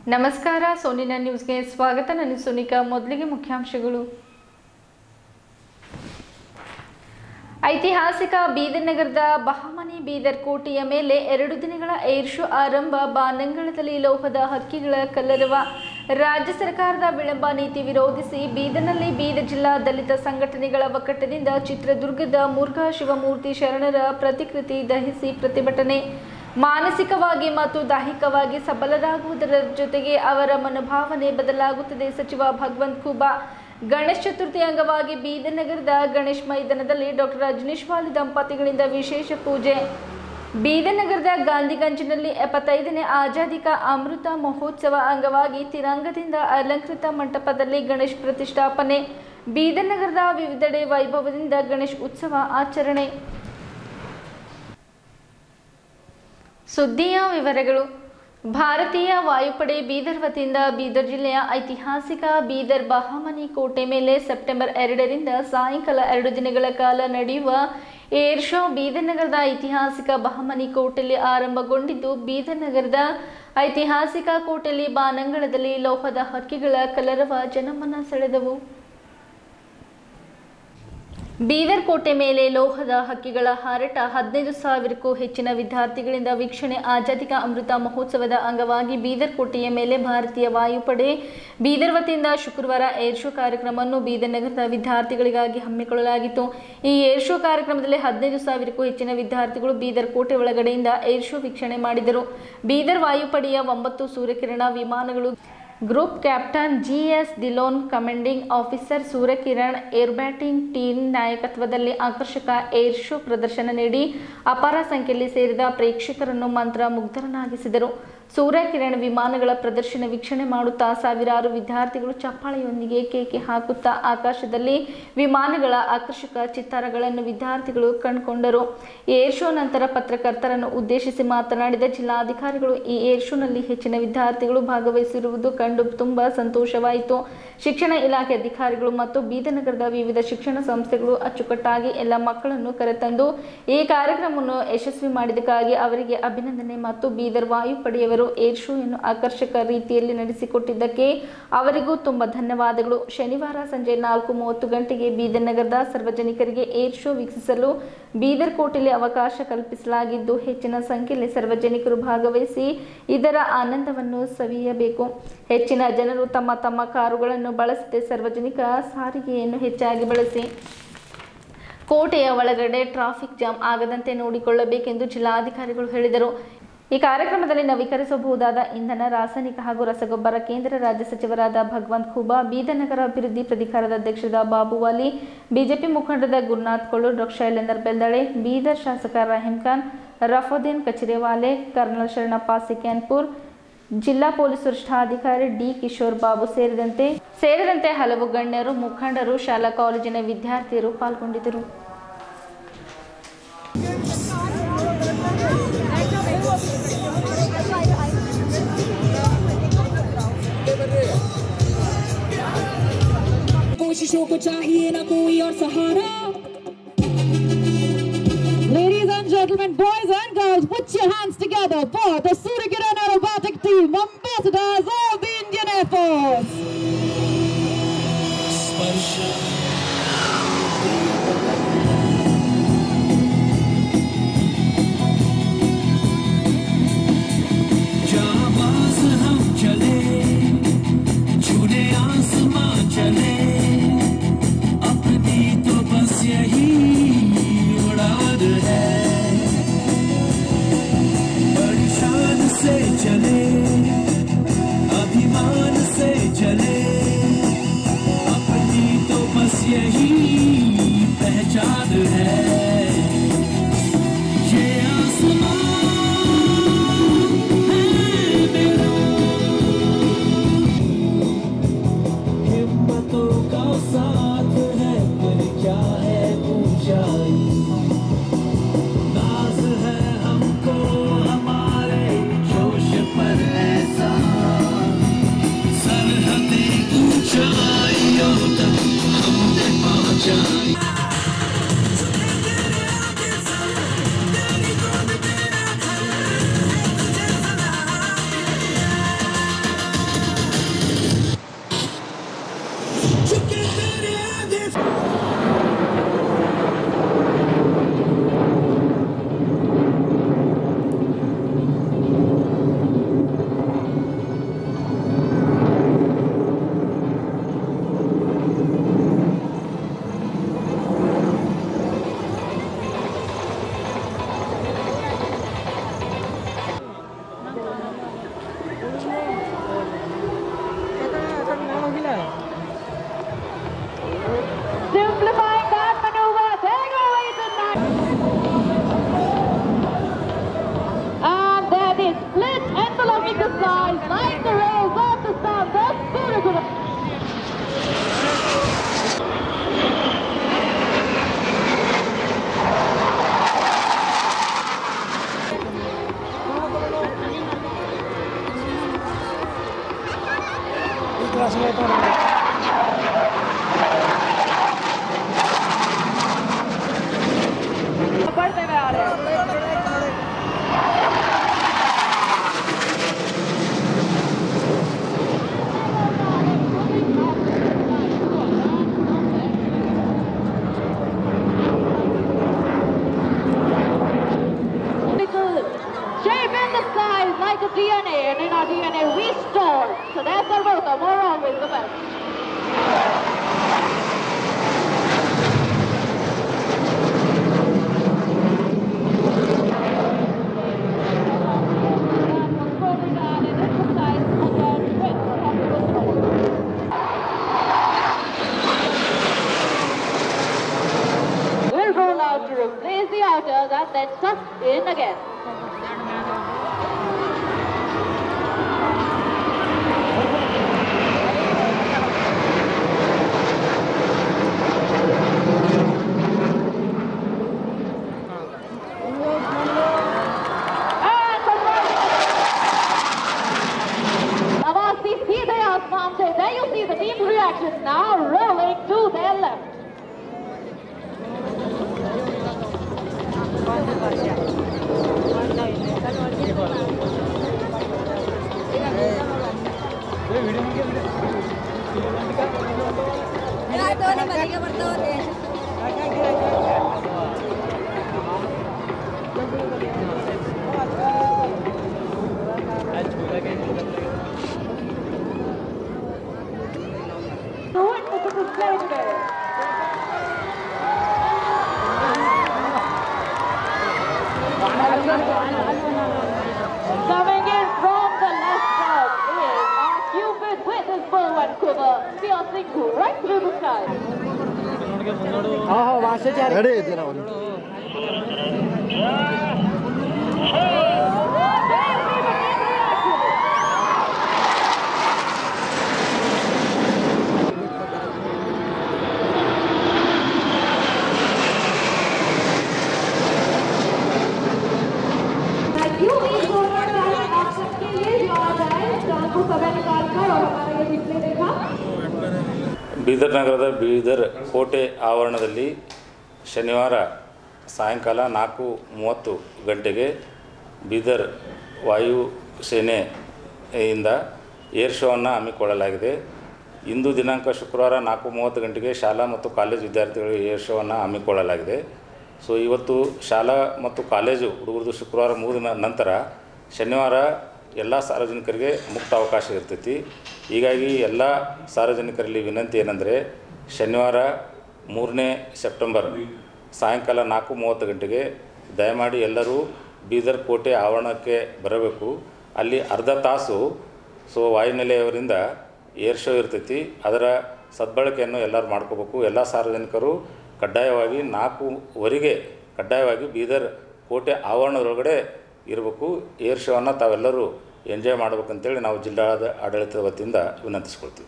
ನಮಸ್ಕಾರ ಸೋನಿನ ನ್ಯೂಸ್ಗೆ ಸ್ವಾಗತ ನಾನು ಸುನಿಕಾ ಮೊದಲಿಗೆ ಮುಖ್ಯಾಂಶಗಳು ಐತಿಹಾಸಿಕ ಬೀದರ್ ನಗರದ ಬಹಮನಿ ಬೀದರ್ ಕೋಟೆಯ ಮೇಲೆ ಎರಡು ದಿನಗಳ ಏರ್ ಶೋ ಆರಂಭ ಬಾನಂಗಳದಲ್ಲಿ ಲೋಹದ ಹಕ್ಕಿಗಳ ಕಲ್ಲರವ ರಾಜ್ಯ ಸರ್ಕಾರದ ವಿಳಂಬ ನೀತಿ ವಿರೋಧಿಸಿ ಬೀದರ್ನಲ್ಲಿ ಬೀದರ್ ಜಿಲ್ಲಾ ದಲಿತ ಸಂಘಟನೆಗಳ ಒಕ್ಕಟ್ಟದಿಂದ ಚಿತ್ರದುರ್ಗದ ಮುರುಘಾ ಶಿವಮೂರ್ತಿ ಶರಣರ ಪ್ರತಿಕೃತಿ ದಹಿಸಿ ಪ್ರತಿಭಟನೆ ಮಾನಸಿಕವಾಗಿ ಮತ್ತು ದೈಹಿಕವಾಗಿ ಸಬಲರಾಗುವುದರ ಜೊತೆಗೆ ಅವರ ಮನೋಭಾವನೆ ಬದಲಾಗುತ್ತದೆ ಸಚಿವ ಭಗವಂತ್ ಖೂಬಾ ಗಣೇಶ್ ಚತುರ್ಥಿ ಅಂಗವಾಗಿ ಬೀದರ್ ನಗರದ ಗಣೇಶ್ ಮೈದಾನದಲ್ಲಿ ಡಾಕ್ಟರ್ ರಜನೀಶ್ ವಾಲಿ ದಂಪತಿಗಳಿಂದ ವಿಶೇಷ ಪೂಜೆ ಬೀದರ್ ನಗರದ ಗಾಂಧಿಗಂಜಿನಲ್ಲಿ ಎಪ್ಪತ್ತೈದನೇ ಆಜಾದಿ ಕಾ ಅಮೃತ ಮಹೋತ್ಸವ ಅಂಗವಾಗಿ ತಿರಂಗದಿಂದ ಅಲಂಕೃತ ಮಂಟಪದಲ್ಲಿ ಗಣೇಶ್ ಪ್ರತಿಷ್ಠಾಪನೆ ಬೀದರ್ ನಗರದ ವಿವಿಧೆಡೆ ವೈಭವದಿಂದ ಗಣೇಶ್ ಉತ್ಸವ ಆಚರಣೆ ಸುದ್ದಿಯ ವಿವರಗಳು ಭಾರತೀಯ ವಾಯುಪಡೆ ಬೀದರ್ ವತಿಯಿಂದ ಬೀದರ್ ಜಿಲ್ಲೆಯ ಐತಿಹಾಸಿಕ ಬೀದರ್ ಬಹಮನಿ ಕೋಟೆ ಮೇಲೆ ಸೆಪ್ಟೆಂಬರ್ ಎರಡರಿಂದ ಸಾಯಂಕಾಲ ಎರಡು ದಿನಗಳ ಕಾಲ ನಡೆಯುವ ಏರ್ ಶೋ ಬೀದರ್ ನಗರದ ಐತಿಹಾಸಿಕ ಬಹಮನಿ ಕೋಟೆಯಲ್ಲಿ ಆರಂಭಗೊಂಡಿದ್ದು ಬೀದರ್ ನಗರದ ಐತಿಹಾಸಿಕ ಕೋಟೆಯಲ್ಲಿ ಬಾನಂಗಳದಲ್ಲಿ ಲೋಹದ ಹಕ್ಕಿಗಳ ಕಲರವ ಜನಮನ ಸೆಳೆದವು ಬೀದರ್ ಕೋಟೆ ಮೇಲೆ ಲೋಹದ ಹಕ್ಕಿಗಳ ಹಾರಾಟ ಹದಿನೈದು ಸಾವಿರಕ್ಕೂ ಹೆಚ್ಚಿನ ವಿದ್ಯಾರ್ಥಿಗಳಿಂದ ವೀಕ್ಷಣೆ ಆಜಾದಿಕ ಅಮೃತ ಮಹೋತ್ಸವದ ಅಂಗವಾಗಿ ಬೀದರ್ ಕೋಟೆಯ ಮೇಲೆ ಭಾರತೀಯ ವಾಯುಪಡೆ ಬೀದರ್ ವತಿಯಿಂದ ಶುಕ್ರವಾರ ಏರ್ ಶೋ ಕಾರ್ಯಕ್ರಮವನ್ನು ಬೀದರ್ ನಗರದ ವಿದ್ಯಾರ್ಥಿಗಳಿಗಾಗಿ ಹಮ್ಮಿಕೊಳ್ಳಲಾಗಿತ್ತು ಈ ಏರ್ ಶೋ ಕಾರ್ಯಕ್ರಮದಲ್ಲಿ ಹದಿನೈದು ಸಾವಿರಕ್ಕೂ ಹೆಚ್ಚಿನ ವಿದ್ಯಾರ್ಥಿಗಳು ಬೀದರ್ ಕೋಟೆ ಒಳಗಡೆಯಿಂದ ಏರ್ ಶೋ ವೀಕ್ಷಣೆ ಮಾಡಿದರು ಬೀದರ್ ವಾಯುಪಡೆಯ ಒಂಬತ್ತು ಸೂರ್ಯಕಿರಣ ವಿಮಾನಗಳು group captain G S Dhillon commanding officer Suryakiran aerobatic team ನಾಯಕತ್ವದಲ್ಲಿ ಆಕರ್ಷಕ ಏರ್ ಶೋ ಪ್ರದರ್ಶನ ನೀಡಿ ಅಪಾರ ಸಂಖ್ಯೆಯಲ್ಲಿ ಸೇರಿದ ಪ್ರೇಕ್ಷಕರನ್ನು ಮಂತ್ರ ಮುಗ್ಧರನ್ನಾಗಿಸಿದರು ಸೂರ್ಯಕಿರಣ್ ವಿಮಾನಗಳ ಪ್ರದರ್ಶನ ವೀಕ್ಷಣೆ ಮಾಡುತ್ತಾ ಸಾವಿರಾರು ವಿದ್ಯಾರ್ಥಿಗಳು ಚಪ್ಪಾಳೆಯೊಂದಿಗೆ ಕೇಕೆ ಹಾಕುತ್ತಾ ಆಕಾಶದಲ್ಲಿ ವಿಮಾನಗಳ ಆಕರ್ಷಕ ಚಿತ್ತಾರಗಳನ್ನು ವಿದ್ಯಾರ್ಥಿಗಳು ಕಂಡುಕೊಂಡರು ಏರ್ ಶೋ ನಂತರ ಪತ್ರಕರ್ತರನ್ನು ಉದ್ದೇಶಿಸಿ ಮಾತನಾಡಿದ ಜಿಲ್ಲಾಧಿಕಾರಿಗಳು ಈ ಏರ್ ಶೋನಲ್ಲಿ ಹೆಚ್ಚಿನ ವಿದ್ಯಾರ್ಥಿಗಳು ಭಾಗವಹಿಸಿರುವುದು ಕಂಡು ತುಂಬಾ ಸಂತೋಷವಾಯಿತು ಶಿಕ್ಷಣ ಇಲಾಖೆ ಅಧಿಕಾರಿಗಳು ಮತ್ತು ಬೀದನಗರದ ವಿವಿಧ ಶಿಕ್ಷಣ ಸಂಸ್ಥೆಗಳು ಅಚ್ಚುಕಟ್ಟಾಗಿ ಎಲ್ಲ ಮಕ್ಕಳನ್ನು ಕರೆತಂದು ಈ ಕಾರ್ಯಕ್ರಮವನ್ನು ಯಶಸ್ವಿ ಮಾಡಿದಕ್ಕಾಗಿ ಅವರಿಗೆ ಅಭಿನಂದನೆ ಮತ್ತು ಬೀದರ್ ವಾಯುಪಡೆಯವರು ಏರ್ ಶೋಯನ್ನು ಆಕರ್ಷಕ ರೀತಿಯಲ್ಲಿ ನಡೆಸಿಕೊಟ್ಟಿದ್ದಕ್ಕೆ ಅವರಿಗೂ ತುಂಬ ಧನ್ಯವಾದಗಳು ಶನಿವಾರ ಸಂಜೆ ನಾಲ್ಕು ಮೂವತ್ತು ಗಂಟೆಗೆ ಬೀದರ್ ನಗರದ ಸಾರ್ವಜನಿಕರಿಗೆ ಏರ್ ಶೋ ವೀಕ್ಷಿಸಲು ಬೀದರ್ ಕೋಟೆಯಲ್ಲಿ ಅವಕಾಶ ಕಲ್ಪಿಸಲಾಗಿದ್ದು ಹೆಚ್ಚಿನ ಸಂಖ್ಯೆಯಲ್ಲಿ ಸಾರ್ವಜನಿಕರು ಭಾಗವಹಿಸಿ ಇದರ ಆನಂದವನ್ನು ಸವಿಯಬೇಕು ಹೆಚ್ಚಿನ ಜನರು ತಮ್ಮ ತಮ್ಮ ಕಾರುಗಳನ್ನು ಬಳಸದೆ ಸಾರ್ವಜನಿಕ ಸಾರಿಗೆಯನ್ನು ಹೆಚ್ಚಾಗಿ ಬಳಸಿ ಕೋಟೆಯ ಒಳಗಡೆ ಟ್ರಾಫಿಕ್ ಜಾಮ್ ಆಗದಂತೆ ನೋಡಿಕೊಳ್ಳಬೇಕೆಂದು ಜಿಲ್ಲಾಧಿಕಾರಿಗಳು ಹೇಳಿದರು ಈ ಕಾರ್ಯಕ್ರಮದಲ್ಲಿ ನವೀಕರಿಸಬಹುದಾದ ಇಂಧನ ರಾಸಾಯನಿಕ ಹಾಗೂ ರಸಗೊಬ್ಬರ ಕೇಂದ್ರ ರಾಜ್ಯ ಸಚಿವರಾದ ಭಗವಂತ್ ಖೂಬಾ ಬೀದರ್ ನಗರ ಅಭಿವೃದ್ಧಿ ಪ್ರಾಧಿಕಾರದ ಅಧ್ಯಕ್ಷರಾದ ಬಾಬುವಾಲಿ ಬಿಜೆಪಿ ಮುಖಂಡರಾದ ಗುರುನಾಥ್ ಕೊಳ್ಳೂರ್ ಡಾಕ್ಟರ್ ಶೈಲೇಂದರ್ ಬೆಲ್ದಳೆ ಬೀದರ್ ಶಾಸಕ ರಹೀಂ ಖಾನ್ ರಫುದ್ದೀನ್ ಕಚಿರೆವಾಲೆ ಕರ್ನಲ್ ಶರಣಪ್ಪ ಸಿಕ್ಯಾನ್ಪುರ್ ಜಿಲ್ಲಾ ಪೊಲೀಸ್ ವರಿಷ್ಠಾಧಿಕಾರಿ ಡಿ ಕಿಶೋರ್ ಬಾಬು ಸೇರಿದಂತೆ ಸೇರಿದಂತೆ ಹಲವು ಗಣ್ಯರು ಮುಖಂಡರು ಶಾಲಾ ಕಾಲೇಜಿನ ವಿದ್ಯಾರ್ಥಿಯರು ಪಾಲ್ಗೊಂಡಿದ್ದರು कोशिशों को चाहिए ना कोई और सहारा Ladies and gentlemen, boys and girls, put your hands together for the Surikiran Aerobatic Team, ambassadors of the Indian Air Force. जाबाज हम चले छूने आसमां चले अपनी तो बस यही उड़ान है बड़ी शान से चले अभिमान से चले अपनी तो बस यही पहचान है ये आसमां हिम्मतों का साथ है फिर क्या है ऊंचाई नाज है हमको हमारे जोश पर ऐसा सरहदें ऊंचाइयों तक हमने पहुंचाई Simplifying that maneuver, there go Ethan And that is split envelope exercise, like the rails of the sun, the Suragura. बढ़ते हुए आ रहे हैं Little shape in the skies like a DNA, and in our DNA restored. So that's our motto, more always the best. Will roll out to replace the outer that then tucked in again. And conversion. Navasi सीधे आसमान से there you see the team's reaction now rolling to their left. The witness of this play today. Coming in from the left side is our Cupid with his bow and quiver, piercing right through the sky. Ready ಇದ್ದೀರಾ ಒಂದು There you see the team's reaction. Thank you. इस over में आप सबके लिए जो आ जाए चांद को समय निकाल कर और हमारा ये डिस्प्ले देखा ಬೀದರ್ ನಗರದ ಬೀದರ್ ಕೋಟೆ ಆವರಣದಲ್ಲಿ ಶನಿವಾರ ಸಾಯಂಕಾಲ ನಾಲ್ಕು ಮೂವತ್ತು ಗಂಟೆಗೆ ಬೀದರ್ ವಾಯು ಸೇನೆಯಿಂದ ಏರ್ ಶೋವನ್ನು ಹಮ್ಮಿಕೊಳ್ಳಲಾಗಿದೆ ಇಂದು ದಿನಾಂಕ ಶುಕ್ರವಾರ ನಾಲ್ಕು ಮೂವತ್ತು ಗಂಟೆಗೆ ಶಾಲಾ ಮತ್ತು ಕಾಲೇಜು ವಿದ್ಯಾರ್ಥಿಗಳು ಏರ್ ಶೋವನ್ನು ಹಮ್ಮಿಕೊಳ್ಳಲಾಗಿದೆ ಸೊ ಇವತ್ತು ಶಾಲಾ ಮತ್ತು ಕಾಲೇಜು ಹುಡುಗರದು ಶುಕ್ರವಾರ ಮುಗಿದ ನಂತರ ಶನಿವಾರ ಎಲ್ಲ ಸಾರ್ವಜನಿಕರಿಗೆ ಮುಕ್ತ ಅವಕಾಶ ಇರ್ತೈತಿ ಹೀಗಾಗಿ ಎಲ್ಲ ಸಾರ್ವಜನಿಕರಲ್ಲಿ ವಿನಂತಿ ಏನಂದರೆ ಶನಿವಾರ ಮೂರನೇ ಸೆಪ್ಟೆಂಬರ್ ಸಾಯಂಕಾಲ ನಾಲ್ಕು ಮೂವತ್ತು ಗಂಟೆಗೆ ದಯಮಾಡಿ ಎಲ್ಲರೂ ಬೀದರ್ ಕೋಟೆ ಆವರಣಕ್ಕೆ ಬರಬೇಕು ಅಲ್ಲಿ ಅರ್ಧ ತಾಸು ಸೊ ವಾಯುನೆಲೆಯವರಿಂದ ಏರ್ ಶೋ ಇರ್ತೈತಿ ಅದರ ಸದ್ಬಳಕೆಯನ್ನು ಎಲ್ಲರೂ ಮಾಡ್ಕೋಬೇಕು ಎಲ್ಲ ಸಾರ್ವಜನಿಕರು ಕಡ್ಡಾಯವಾಗಿ ನಾಲ್ಕೂವರೆಗೆ ಕಡ್ಡಾಯವಾಗಿ ಬೀದರ್ ಕೋಟೆ ಆವರಣದೊಳಗಡೆ ಇರಬೇಕು ಏರ್ ಶೋವನ್ನು ತಾವೆಲ್ಲರೂ ಎಂಜಾಯ್ ಮಾಡ್ಬೇಕಂತೇಳಿ ನಾವು ಜಿಲ್ಲಾದ ಆಡಳಿತದ ವತಿಯಿಂದ ವಿನಂತಿಸ್ಕೊಳ್ತೀವಿ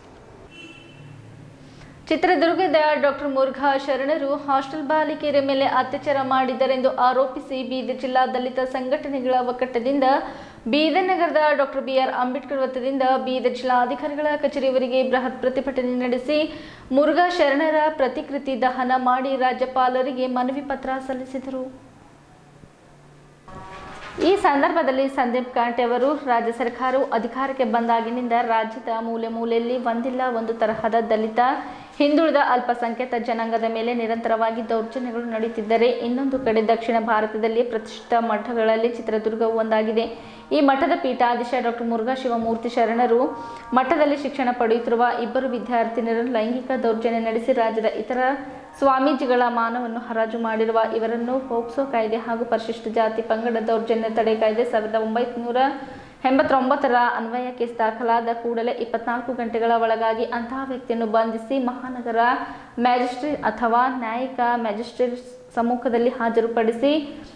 ಚಿತ್ರದುರ್ಗದ ಡಾಕ್ಟರ್ ಮುರುಘಾ ಶರಣರು ಹಾಸ್ಟೆಲ್ ಬಾಲಿಕೆಯರ ಮೇಲೆ ಅತ್ಯಾಚಾರ ಮಾಡಿದರೆಂದು ಆರೋಪಿಸಿ ಬೀದರ್ ಜಿಲ್ಲಾ ದಲಿತ ಸಂಘಟನೆಗಳ ಒಕ್ಕೂಟದಿಂದ ಬೀದರ್ ನಗರದ ಡಾಕ್ಟರ್ ಬಿಆರ್ ಅಂಬೇಡ್ಕರ್ ವೃತ್ತದಿಂದ ಬೀದರ್ ಜಿಲ್ಲಾಧಿಕಾರಿಗಳ ಕಚೇರಿಯವರೆಗೆ ಬೃಹತ್ ಪ್ರತಿಭಟನೆ ನಡೆಸಿ ಮುರುಘಾ ಶರಣರ ಪ್ರತಿಕೃತಿ ದಹನ ಮಾಡಿ ರಾಜ್ಯಪಾಲರಿಗೆ ಮನವಿ ಪತ್ರ ಸಲ್ಲಿಸಿದರು ಈ ಸಂದರ್ಭದಲ್ಲಿ ಸಂದೀಪ್ ಕಾಂಟೆ ಅವರು ರಾಜ್ಯ ಸರ್ಕಾರವು ಅಧಿಕಾರಕ್ಕೆ ಬಂದಾಗಿನಿಂದ ರಾಜ್ಯದ ಮೂಲೆ ಮೂಲೆಯಲ್ಲಿ ಒಂದಿಲ್ಲ ಒಂದು ತರಹದ ದಲಿತ ಹಿಂದುಳಿದ ಅಲ್ಪಸಂಖ್ಯಾತ ಜನಾಂಗದ ಮೇಲೆ ನಿರಂತರವಾಗಿ ದೌರ್ಜನ್ಯಗಳು ನಡೆಯುತ್ತಿದ್ದರೆ ಇನ್ನೊಂದು ಕಡೆ ದಕ್ಷಿಣ ಭಾರತದಲ್ಲಿ ಪ್ರತಿಷ್ಠಿತ ಮಠಗಳಲ್ಲಿ ಚಿತ್ರದುರ್ಗವು ಒಂದಾಗಿದೆ ಈ ಮಠದ ಪೀಠಾಧೀಶ ಡಾಕ್ಟರ್ ಮುರುಘಾ ಶಿವಮೂರ್ತಿ ಶರಣರು ಮಠದಲ್ಲಿ ಶಿಕ್ಷಣ ಪಡೆಯುತ್ತಿರುವ ಇಬ್ಬರು ವಿದ್ಯಾರ್ಥಿನಿಯರು ಲೈಂಗಿಕ ದೌರ್ಜನ್ಯ ನಡೆಸಿ ರಾಜ್ಯದ ಇತರ ಸ್ವಾಮೀಜಿಗಳ ಮಾನವನ್ನು ಹರಾಜು ಮಾಡಿರುವ ಇವರನ್ನು ಪೋಕ್ಸೋ ಕಾಯ್ದೆ ಹಾಗೂ ಪರಿಶಿಷ್ಟ ಜಾತಿ ಪಂಗಡ ದೌರ್ಜನ್ಯ ತಡೆ ಕಾಯ್ದೆ ಸಾವಿರದ ಒಂಬೈನೂರ ಎಂಬತ್ತೊಂಬತ್ತರ ಅನ್ವಯ ಕೇಸ್ ದಾಖಲಾದ ಕೂಡಲೇ ಇಪ್ಪತ್ನಾಲ್ಕು ಗಂಟೆಗಳ ಒಳಗಾಗಿ ಅಂತಹ ವ್ಯಕ್ತಿಯನ್ನು ಬಂಧಿಸಿ ಮಹಾನಗರ ಮ್ಯಾಜಿಸ್ಟ್ರೇಟ್ ಅಥವಾ ನ್ಯಾಯಿಕ ಮ್ಯಾಜಿಸ್ಟ್ರೇಟ್ ಸಮ್ಮುಖದಲ್ಲಿ ಹಾಜರುಪಡಿಸಿ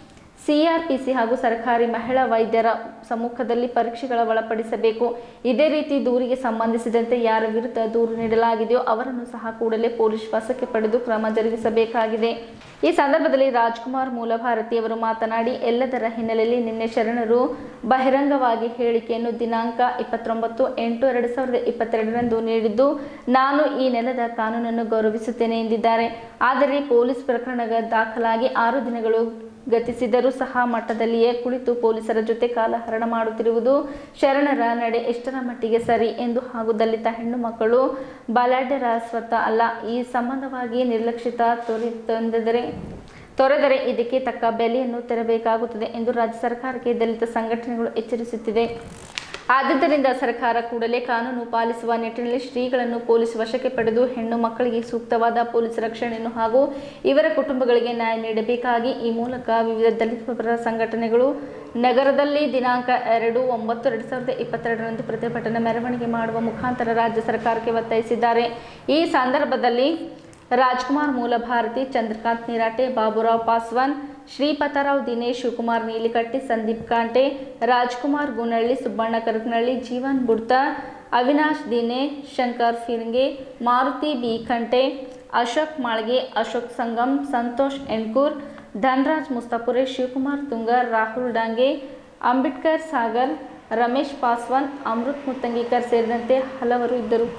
ಸಿಆರ್ಪಿಸಿ ಹಾಗೂ ಸರ್ಕಾರಿ ಮಹಿಳಾ ವೈದ್ಯರ ಸಮ್ಮುಖದಲ್ಲಿ ಪರೀಕ್ಷೆಗಳ ಒಳಪಡಿಸಬೇಕು ಇದೇ ರೀತಿ ದೂರಿಗೆ ಸಂಬಂಧಿಸಿದಂತೆ ಯಾರ ವಿರುದ್ಧ ದೂರು ನೀಡಲಾಗಿದೆಯೋ ಅವರನ್ನು ಸಹ ಕೂಡಲೇ ಪೊಲೀಸ್ ವಶಕ್ಕೆ ಪಡೆದು ಕ್ರಮ ಜರುಗಿಸಬೇಕಾಗಿದೆ ಈ ಸಂದರ್ಭದಲ್ಲಿ ರಾಜ್ಕುಮಾರ್ ಮೂಲಭಾರತಿಯವರು ಮಾತನಾಡಿ ಎಲ್ಲದರ ಹಿನ್ನೆಲೆಯಲ್ಲಿ ನಿನ್ನೆ ಶರಣರು ಬಹಿರಂಗವಾಗಿ ಹೇಳಿಕೆಯನ್ನು ದಿನಾಂಕ ಇಪ್ಪತ್ತೊಂಬತ್ತು ಎಂಟು ಎರಡು ಸಾವಿರದ ಇಪ್ಪತ್ತೆರಡರಂದು ನೀಡಿದ್ದು ನಾನು ಈ ನೆಲದ ಕಾನೂನನ್ನು ಗೌರವಿಸುತ್ತೇನೆ ಎಂದಿದ್ದಾರೆ ಆದರೆ ಪೊಲೀಸ್ ಪ್ರಕರಣ ದಾಖಲಾಗಿ ಆರು ದಿನಗಳು ಗತಿಸಿದರೂ ಸಹ ಮಟ್ಟದಲ್ಲಿಯೇ ಕುಳಿತು ಪೊಲೀಸರ ಜೊತೆ ಕಾಲಹರಣ ಮಾಡುತ್ತಿರುವುದು ಶರಣರ ನಡೆ ಎಷ್ಟರ ಮಟ್ಟಿಗೆ ಸರಿ ಎಂದು ಹಾಗೂ ದಲಿತ ಹೆಣ್ಣು ಮಕ್ಕಳು ಬಲಾಢ್ಯರ ಸ್ವತಃ ಅಲ್ಲ ಈ ಸಂಬಂಧವಾಗಿ ನಿರ್ಲಕ್ಷಿತ ತೋರಿತಂದರೆ ತೊರೆದರೆ ಇದಕ್ಕೆ ತಕ್ಕ ಬೆಲೆಯನ್ನು ತೆರಬೇಕಾಗುತ್ತದೆ ಎಂದು ರಾಜ್ಯ ಸರ್ಕಾರಕ್ಕೆ ದಲಿತ ಸಂಘಟನೆಗಳು ಎಚ್ಚರಿಸುತ್ತಿದೆ ಆದ್ದರಿಂದ ಸರ್ಕಾರ ಕೂಡಲೇ ಕಾನೂನು ಪಾಲಿಸುವ ನಿಟ್ಟಿನಲ್ಲಿ ಶ್ರೀಗಳನ್ನು ಪೊಲೀಸ್ ವಶಕ್ಕೆ ಪಡೆದು ಹೆಣ್ಣು ಮಕ್ಕಳಿಗೆ ಸೂಕ್ತವಾದ ಪೊಲೀಸ್ ರಕ್ಷಣೆಯನ್ನು ಹಾಗೂ ಇವರ ಕುಟುಂಬಗಳಿಗೆ ನ್ಯಾಯ ನೀಡಬೇಕಾಗಿ ಈ ಮೂಲಕ ವಿವಿಧ ದಲಿತ ಪರ ಸಂಘಟನೆಗಳು ನಗರದಲ್ಲಿ ದಿನಾಂಕ ಎರಡು ಒಂಬತ್ತು ಎರಡು ಸಾವಿರದ ಇಪ್ಪತ್ತೆರಡರಂದು ಪ್ರತಿಭಟನಾ ಮೆರವಣಿಗೆ ಮಾಡುವ ಮುಖಾಂತರ ರಾಜ್ಯ ಸರ್ಕಾರಕ್ಕೆ ಒತ್ತಾಯಿಸಿದ್ದಾರೆ ಈ ಸಂದರ್ಭದಲ್ಲಿ ರಾಜ್ಕುಮಾರ್ ಮೂಲಭಾರತಿ ಚಂದ್ರಕಾಂತ್ ನಿರಾಟೆ ಬಾಬುರಾವ್ ಪಾಸ್ವಾನ್ ಶ್ರೀಪತರಾವ್ ದಿನೇಶ್ ಶಿವಕುಮಾರ್ ನೀಲಿಕಟ್ಟಿ ಸಂದೀಪ್ ಕಾಂಟೆ ರಾಜ್ಕುಮಾರ್ ಗುನಳ್ಳಿ ಸುಬ್ಬಣ್ಣ ಕರಕನಹಳ್ಳಿ ಜೀವನ್ ಬುಡ್ತ ಅವಿನಾಶ್ ದಿನೆ ಶಂಕರ್ ಫಿರ್ಗೆ ಮಾರುತಿ ಬಿ ಖಂಟೆ ಅಶೋಕ್ ಮಾಳ್ಗೆ ಅಶೋಕ್ ಸಂಗಮ್ ಸಂತೋಷ್ ಎಣ್ಕೂರ್ ಧನ್ರಾಜ್ ಮುಸ್ತಾಪುರೆ ಶಿವಕುಮಾರ್ ತುಂಗರ್ ರಾಹುಲ್ ಡಾಂಗೆ ಅಂಬೇಡ್ಕರ್ ಸಾಗರ್ ರಮೇಶ್ ಪಾಸ್ವಾನ್ ಅಮೃತ್ ಮುತ್ತಂಗಿಕರ್ ಸೇರಿದಂತೆ ಹಲವರು ಇದ್ದರು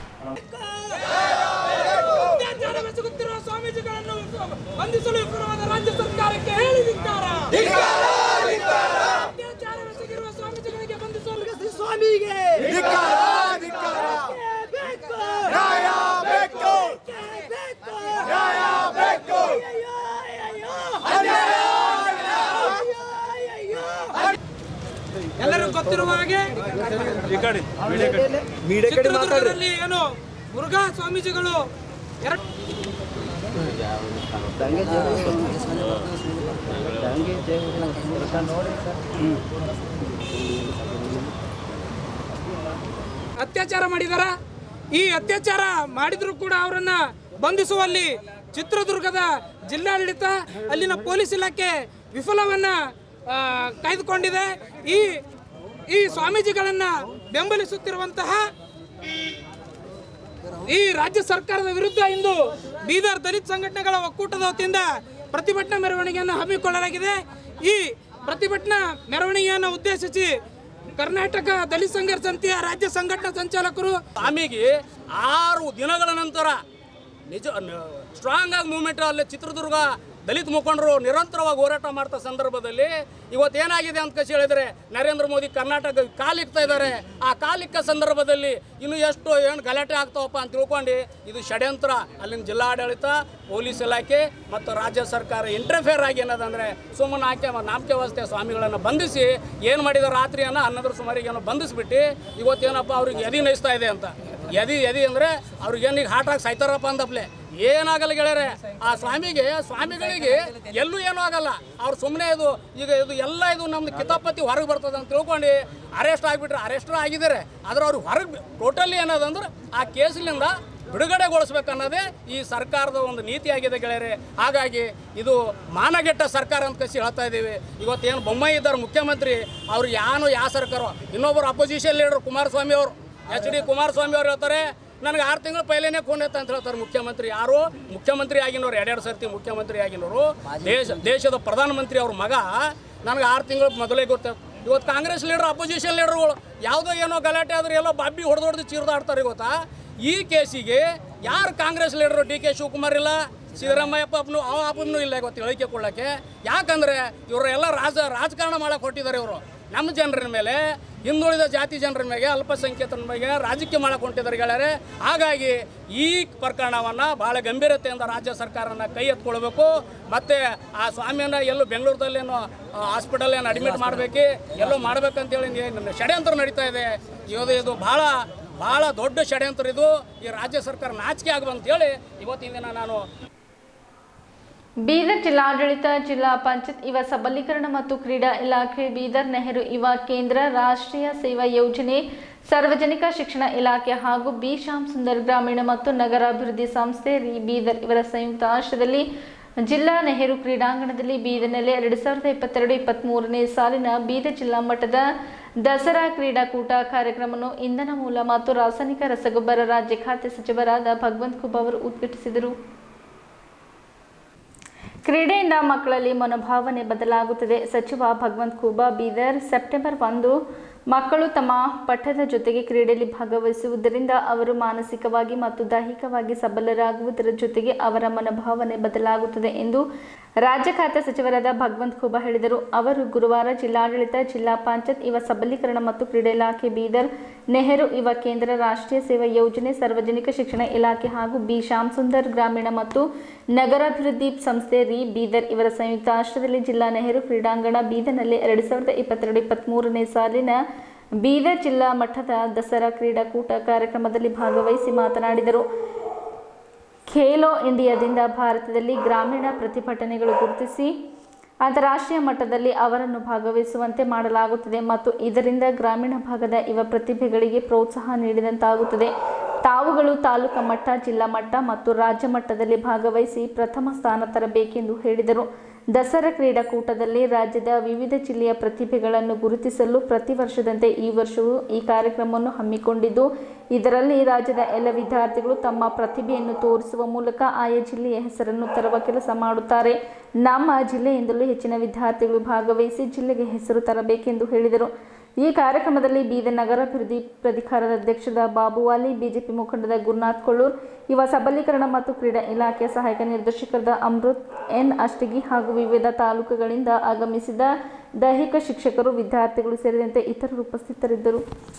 ಅತ್ಯಾಚಾರವೆಸಗುತ್ತಿರುವ ಸ್ವಾಮೀಜಿಗಳನ್ನು ಬಂಧಿಸಲು ವಿಫಲವಾದ ರಾಜ್ಯ ಸರ್ಕಾರಕ್ಕೆ ಹೇಳಿದಿದ್ದಾರೆ ಅತ್ಯಾಚಾರವೆಸಗಿರುವ ಸ್ವಾಮೀಜಿಗಳಿಗೆ ಬಂಧಿಸಲು ಸ್ವಾಮಿಗೆ ಎಲ್ಲರೂ ಗೊತ್ತಿರುವ ಹಾಗೆ ಚಿತ್ರದುರ್ಗದಲ್ಲಿ ಏನು ಮುರುಘಾ ಸ್ವಾಮೀಜಿಗಳು ಎರಡು ಅತ್ಯಾಚಾರ ಮಾಡಿದಾರ ಈ ಅತ್ಯಾಚಾರ ಮಾಡಿದ್ರು ಕೂಡ ಅವರನ್ನ ಬಂಧಿಸುವಲ್ಲಿ ಚಿತ್ರದುರ್ಗದ ಜಿಲ್ಲಾಡಳಿತ ಅಲ್ಲಿನ ಪೊಲೀಸ್ ಇಲಾಖೆ ವಿಫಲವನ್ನ ಆ, ಕಾಯ್ದುಕೊಂಡಿದೆ ಈ ಈ ಸ್ವಾಮೀಜಿಗಳನ್ನ ಬೆಂಬಲಿಸುತ್ತಿರುವಂತಹ ಈ ರಾಜ್ಯ ಸರ್ಕಾರದ ವಿರುದ್ಧ ಇಂದು ಬೀದರ್ ದಲಿತ ಸಂಘಟನೆಗಳ ಒಕ್ಕೂಟದ ವತಿಯಿಂದ ಪ್ರತಿಭಟನಾ ಮೆರವಣಿಗೆಯನ್ನು ಹಮ್ಮಿಕೊಳ್ಳಲಾಗಿದೆ ಈ ಪ್ರತಿಭಟನಾ ಮೆರವಣಿಗೆಯನ್ನು ಉದ್ದೇಶಿಸಿ ಕರ್ನಾಟಕ ದಲಿತ ಸಂಘರ್ಷ ಸಮಿತಿಯ ರಾಜ್ಯ ಸಂಘಟನಾ ಸಂಚಾಲಕರು ಸ್ವಾಮಿಗೆ ಆರು ದಿನಗಳ ನಂತರ ನಿಜ ಸ್ಟ್ರಾಂಗ್ ಆಗಿ ಮೂವ್ಮೆಂಟ್ ಅಲ್ಲಿ ಚಿತ್ರದುರ್ಗ ದಲಿತ ಮುಖಂಡರು ನಿರಂತರವಾಗಿ ಹೋರಾಟ ಮಾಡ್ತಾ ಸಂದರ್ಭದಲ್ಲಿ ಇವತ್ತೇನಾಗಿದೆ ಅಂತ ಕಸಿ ಹೇಳಿದ್ರೆ ನರೇಂದ್ರ ಮೋದಿ ಕರ್ನಾಟಕ ಕಾಲಿಕ್ತಾ ಇದ್ದಾರೆ ಆ ಕಾಲಿಕ್ಕ ಸಂದರ್ಭದಲ್ಲಿ ಇನ್ನು ಎಷ್ಟು ಏನು ಗಲಾಟೆ ಆಗ್ತಾವಪ್ಪ ಅಂತ ತಿಳ್ಕೊಂಡು ಇದು ಷಡ್ಯಂತ್ರ ಅಲ್ಲಿನ ಜಿಲ್ಲಾಡಳಿತ ಪೊಲೀಸ್ ಇಲಾಖೆ ಮತ್ತು ರಾಜ್ಯ ಸರ್ಕಾರ ಇಂಟರ್ಫೇರ್ ಆಗಿ ಏನದಂದ್ರೆ ಸುಮ್ಮನೆ ಆಕೆ ನಾಮಕೆ ವ್ಯವಸ್ಥೆ ಸ್ವಾಮಿಗಳನ್ನು ಬಂಧಿಸಿ ಏನು ಮಾಡಿದ ರಾತ್ರಿಯನ್ನು ಹನ್ನೊಂದರ ಸುಮಾರಿಗೆ ಏನೋ ಬಂಧಿಸ್ಬಿಟ್ಟು ಇವತ್ತೇನಪ್ಪ ಅವ್ರಿಗೆ ಎದಿ ನಯಿಸ್ತಾ ಇದೆ ಅಂತ ಎದಿ ಎದಿ ಅಂದರೆ ಅವ್ರಿಗೇನು ಈಗ ಹಾಟಾಗಿ ಸಾಯ್ತಾರಪ್ಪ ಅಂದಪ್ಲೆ ಏನಾಗಲ್ಲ ಗೆಳೆಯರೆ ಆ ಸ್ವಾಮಿಗೆ ಸ್ವಾಮಿಗಳಿಗೆ ಎಲ್ಲೂ ಏನೂ ಆಗಲ್ಲ ಅವ್ರು ಸುಮ್ಮನೆ ಇದು ಈಗ ಇದು ಎಲ್ಲ ಇದು ನಮ್ದು ಕಿತಾಪತಿ ಹೊರಗೆ ಬರ್ತದೆ ಅಂತ ತಿಳ್ಕೊಂಡು ಅರೆಸ್ಟ್ ಆಗಿಬಿಟ್ರೆ ಅರೆಸ್ಟು ಆಗಿದ್ದಾರೆ ಆದ್ರೆ ಅವ್ರು ಹೊರಗೆ ಟೋಟಲಿ ಏನದಂದ್ರೆ ಆ ಕೇಸಿನಿಂದ ಬಿಡುಗಡೆಗೊಳಿಸ್ಬೇಕನ್ನೋದೇ ಈ ಸರ್ಕಾರದ ಒಂದು ನೀತಿಯಾಗಿದೆ ಗೆಳೆಯರೆ ಹಾಗಾಗಿ ಇದು ಮಾನಗೆಟ್ಟ ಸರ್ಕಾರ ಅಂತ ಕಸಿ ಹೇಳ್ತಾ ಇದ್ದೀವಿ ಇವತ್ತೇನು ಬೊಮ್ಮಾಯಿ ಇದ್ದಾರೆ ಮುಖ್ಯಮಂತ್ರಿ ಅವ್ರು ಯಾನು ಯಾವ ಸರ್ಕಾರ ಇನ್ನೊಬ್ಬರು ಅಪೋಸಿಷನ್ ಲೀಡರ್ ಕುಮಾರಸ್ವಾಮಿ ಅವರು ಎಚ್ ಡಿ ಕುಮಾರಸ್ವಾಮಿ ಅವ್ರು ಹೇಳ್ತಾರೆ ನನಗೆ ಆರು ತಿಂಗಳು ಪೈಲೇನೆ ಖೂನ್ ಐತೆ ಅಂತ ಹೇಳ್ತಾರೆ ಮುಖ್ಯಮಂತ್ರಿ ಯಾರು ಮುಖ್ಯಮಂತ್ರಿ ಆಗಿನವ್ರು ಎರಡೆರಡು ಸರ್ತಿ ಮುಖ್ಯಮಂತ್ರಿ ಆಗಿನವರು ದೇಶ ದೇಶದ ಪ್ರಧಾನಮಂತ್ರಿ ಅವ್ರ ಮಗ ನನಗೆ ಆರು ತಿಂಗಳು ಮೊದಲೇ ಗೊತ್ತ ಇವತ್ತು ಕಾಂಗ್ರೆಸ್ ಲೀಡರ್ ಅಪೋಸಿಷನ್ ಲೀಡರ್ಗಳು ಯಾವುದೋ ಏನೋ ಗಲಾಟೆ ಆದ್ರೆ ಎಲ್ಲ ಬಾಬಿ ಹೊಡೆದು ಹೊಡೆದು ಚೀರ್ದಾಡ್ತಾರೆ ಗೊತ್ತಾ ಈ ಕೇಸಿಗೆ ಯಾರು Congress leader D K Shivakumar ಇಲ್ಲ ಸಿದ್ದರಾಮಯ್ಯಪ್ಪ ಅಪ್ಪನು ಅವ ಅಪ್ಪನೂ ಇಲ್ಲ ಇವತ್ತು ಹೇಳಿಕೆ ಕೊಡೋಕ್ಕೆ ಯಾಕಂದರೆ ಇವರು ಎಲ್ಲ ರಾಜ ರಾಜಕಾರಣ ಮಾಡಕ್ಕೆ ಹೊಟ್ಟಿದ್ದಾರೆ ಇವರು ನಮ್ಮ ಜನರ ಮೇಲೆ ಹಿಂದುಳಿದ ಜಾತಿ ಜನರ ಮೇಲೆ ಅಲ್ಪಸಂಖ್ಯಾತರ ಮೇಲೆ ರಾಜಕೀಯ ಮಾಡಕ್ಕೆ ಹೊಂಟಿದ್ದಾರೆ ಗೆಳೆಯರೆ ಹಾಗಾಗಿ ಈ ಪ್ರಕರಣವನ್ನು ಭಾಳ ಗಂಭೀರತೆಯಿಂದ ರಾಜ್ಯ ಸರ್ಕಾರನ ಕೈ ಎತ್ಕೊಳ್ಬೇಕು ಮತ್ತು ಆ ಸ್ವಾಮಿಯನ್ನ ಎಲ್ಲೋ ಬೆಂಗಳೂರದಲ್ಲೇನೋ ಹಾಸ್ಪಿಟಲ್ ಏನು ಅಡ್ಮಿಟ್ ಮಾಡಬೇಕು ಎಲ್ಲೋ ಮಾಡ್ಬೇಕಂತೇಳಿ ನಿ- ಷಡ್ಯಂತ್ರ ನಡೀತಾ ಇದೆ ಇದು ಇದು ಭಾಳ ಭಾಳ ದೊಡ್ಡ ಷಡ್ಯಂತ್ರ ಇದು ಈ ರಾಜ್ಯ ಸರ್ಕಾರ ನಾಚಿಕೆ ಆಗಬಂತೇಳಿ ಇವತ್ತಿನ ದಿನ ನಾನು ಬೀದರ್ ಜಿಲ್ಲಾಡಳಿತ ಜಿಲ್ಲಾ ಪಂಚಾಯತ್ ಯುವ ಸಬಲೀಕರಣ ಮತ್ತು ಕ್ರೀಡಾ ಇಲಾಖೆ ಬೀದರ್ ನೆಹರು ಯುವ ಕೇಂದ್ರ ರಾಷ್ಟ್ರೀಯ ಸೇವಾ ಯೋಜನೆ ಸಾರ್ವಜನಿಕ ಶಿಕ್ಷಣ ಇಲಾಖೆ ಹಾಗೂ ಬಿ ಶ್ಯಾಮ್ ಸುಂದರ್ ಗ್ರಾಮೀಣ ಮತ್ತು ನಗರಾಭಿವೃದ್ಧಿ ಸಂಸ್ಥೆ ರಿ ಬೀದರ್ ಇವರ ಸಂಯುಕ್ತ ಆಶ್ರಯದಲ್ಲಿ ಜಿಲ್ಲಾ ನೆಹರು ಕ್ರೀಡಾಂಗಣದಲ್ಲಿ ಬೀದರ್ನಲ್ಲಿ ಎರಡು ಸಾವಿರದ ಇಪ್ಪತ್ತೆರಡು ಇಪ್ಪತ್ತ್ಮೂರನೇ ಸಾಲಿನ ಬೀದರ್ ಜಿಲ್ಲಾ ಮಟ್ಟದ ದಸರಾ ಕ್ರೀಡಾಕೂಟ ಕಾರ್ಯಕ್ರಮವನ್ನು ಇಂಧನ ಮೂಲ ಮತ್ತು ರಾಸಾಯನಿಕ ರಸಗೊಬ್ಬರ ರಾಜ್ಯ ಖಾತೆ ಸಚಿವರಾದ ಭಗವಂತ್ ಖುಬ್ ಅವರು ಉದ್ಘಾಟಿಸಿದರು ಕ್ರೀಡೆಯಿಂದ ಮಕ್ಕಳಲ್ಲಿ ಮನೋಭಾವನೆ ಬದಲಾಗುತ್ತದೆ ಸಚಿವ ಭಗವಂತ್ ಖೂಬಾ ಬೀದರ್ ಸೆಪ್ಟೆಂಬರ್ ಒಂದು ಮಕ್ಕಳು ತಮ್ಮ ಪಠ್ಯದ ಜೊತೆಗೆ ಕ್ರೀಡೆಯಲ್ಲಿ ಭಾಗವಹಿಸುವುದರಿಂದ ಅವರು ಮಾನಸಿಕವಾಗಿ ಮತ್ತು ದೈಹಿಕವಾಗಿ ಸಬಲರಾಗುವುದರ ಜೊತೆಗೆ ಅವರ ಮನೋಭಾವನೆ ಬದಲಾಗುತ್ತದೆ ಎಂದು ರಾಜ್ಯ ಖಾತೆ ಸಚಿವರಾದ ಭಗವಂತ್ ಖೂಬಾ ಹೇಳಿದರು ಅವರು ಗುರುವಾರ ಜಿಲ್ಲಾಡಳಿತ ಜಿಲ್ಲಾ ಪಂಚಾಯತ್ ಯುವ ಸಬಲೀಕರಣ ಮತ್ತು ಕ್ರೀಡಾ ಇಲಾಖೆ ಬೀದರ್ ನೆಹರು ಯುವ ಕೇಂದ್ರ ರಾಷ್ಟ್ರೀಯ ಸೇವಾ ಯೋಜನೆ ಸಾರ್ವಜನಿಕ ಶಿಕ್ಷಣ ಇಲಾಖೆ ಹಾಗೂ ಬಿ ಶ್ಯಾಮ್ ಸುಂದರ್ ಗ್ರಾಮೀಣ ಮತ್ತು ನಗರಾಭಿವೃದ್ಧಿ ಸಂಸ್ಥೆ ರಿ ಬೀದರ್ ಇವರ ಸಂಯುಕ್ತ ಆಶ್ರಯದಲ್ಲಿ ಜಿಲ್ಲಾ ನೆಹರು ಕ್ರೀಡಾಂಗಣ ಬೀದರ್ನಲ್ಲಿ ಎರಡು ಸಾವಿರದ ಇಪ್ಪತ್ತೆರಡು ಇಪ್ಪತ್ತ್ಮೂರನೇ ಸಾಲಿನ ಬೀದರ್ ಜಿಲ್ಲಾ ಮಟ್ಟದ ದಸರಾ ಕ್ರೀಡಾಕೂಟ ಕಾರ್ಯಕ್ರಮದಲ್ಲಿ ಭಾಗವಹಿಸಿ ಮಾತನಾಡಿದರು ಖೇಲೋ ಇಂಡಿಯಾದಿಂದ ಭಾರತದಲ್ಲಿ ಗ್ರಾಮೀಣ ಪ್ರತಿಭಟನೆಗಳು ಗುರುತಿಸಿ ಅಂತಾರಾಷ್ಟ್ರೀಯ ಮಟ್ಟದಲ್ಲಿ ಅವರನ್ನು ಭಾಗವಹಿಸುವಂತೆ ಮಾಡಲಾಗುತ್ತದೆ ಮತ್ತು ಇದರಿಂದ ಗ್ರಾಮೀಣ ಭಾಗದ ಯುವ ಪ್ರತಿಭೆಗಳಿಗೆ ಪ್ರೋತ್ಸಾಹ ನೀಡಿದಂತಾಗುತ್ತದೆ ತಾವುಗಳು ತಾಲೂಕಾ ಮಟ್ಟ ಜಿಲ್ಲಾ ಮಟ್ಟ ಮತ್ತು ರಾಜ್ಯ ಮಟ್ಟದಲ್ಲಿ ಭಾಗವಹಿಸಿ ಪ್ರಥಮ ಸ್ಥಾನ ತರಬೇಕೆಂದು ಹೇಳಿದರು ದಸರಾ ಕ್ರೀಡಾಕೂಟದಲ್ಲಿ ರಾಜ್ಯದ ವಿವಿಧ ಜಿಲ್ಲೆಯ ಪ್ರತಿಭೆಗಳನ್ನು ಗುರುತಿಸಲು ಪ್ರತಿ ವರ್ಷದಂತೆ ಈ ವರ್ಷವೂ ಈ ಕಾರ್ಯಕ್ರಮವನ್ನು ಹಮ್ಮಿಕೊಂಡಿದ್ದು ಇದರಲ್ಲಿ ರಾಜ್ಯದ ಎಲ್ಲ ವಿದ್ಯಾರ್ಥಿಗಳು ತಮ್ಮ ಪ್ರತಿಭೆಯನ್ನು ತೋರಿಸುವ ಮೂಲಕ ಆಯಾ ಜಿಲ್ಲೆಯ ಹೆಸರನ್ನು ತರುವ ಕೆಲಸ ಮಾಡುತ್ತಾರೆ ನಮ್ಮ ಜಿಲ್ಲೆಯಿಂದಲೂ ಹೆಚ್ಚಿನ ವಿದ್ಯಾರ್ಥಿಗಳು ಭಾಗವಹಿಸಿ ಜಿಲ್ಲೆಗೆ ಹೆಸರು ತರಬೇಕೆಂದು ಹೇಳಿದರು ಈ ಕಾರ್ಯಕ್ರಮದಲ್ಲಿ ಬೀದರ್ ನಗರಾಭಿವೃದ್ಧಿ ಪ್ರಾಧಿಕಾರದ ಅಧ್ಯಕ್ಷದ ಬಾಬುವಾಲಿ ಬಿಜೆಪಿ ಮುಖಂಡದ ಗುರುನಾಥ್ ಕೊಳ್ಳೂರ್ ಯುವ ಸಬಲೀಕರಣ ಮತ್ತು ಕ್ರೀಡಾ ಇಲಾಖೆಯ ಸಹಾಯಕ ನಿರ್ದೇಶಕರಾದ ಅಮೃತ್ ಎನ್ ಅಷ್ಟಗಿ ಹಾಗೂ ವಿವಿಧ ತಾಲೂಕುಗಳಿಂದ ಆಗಮಿಸಿದ ದೈಹಿಕ ಶಿಕ್ಷಕರು ವಿದ್ಯಾರ್ಥಿಗಳು ಸೇರಿದಂತೆ ಇತರರು ಉಪಸ್ಥಿತರಿದ್ದರು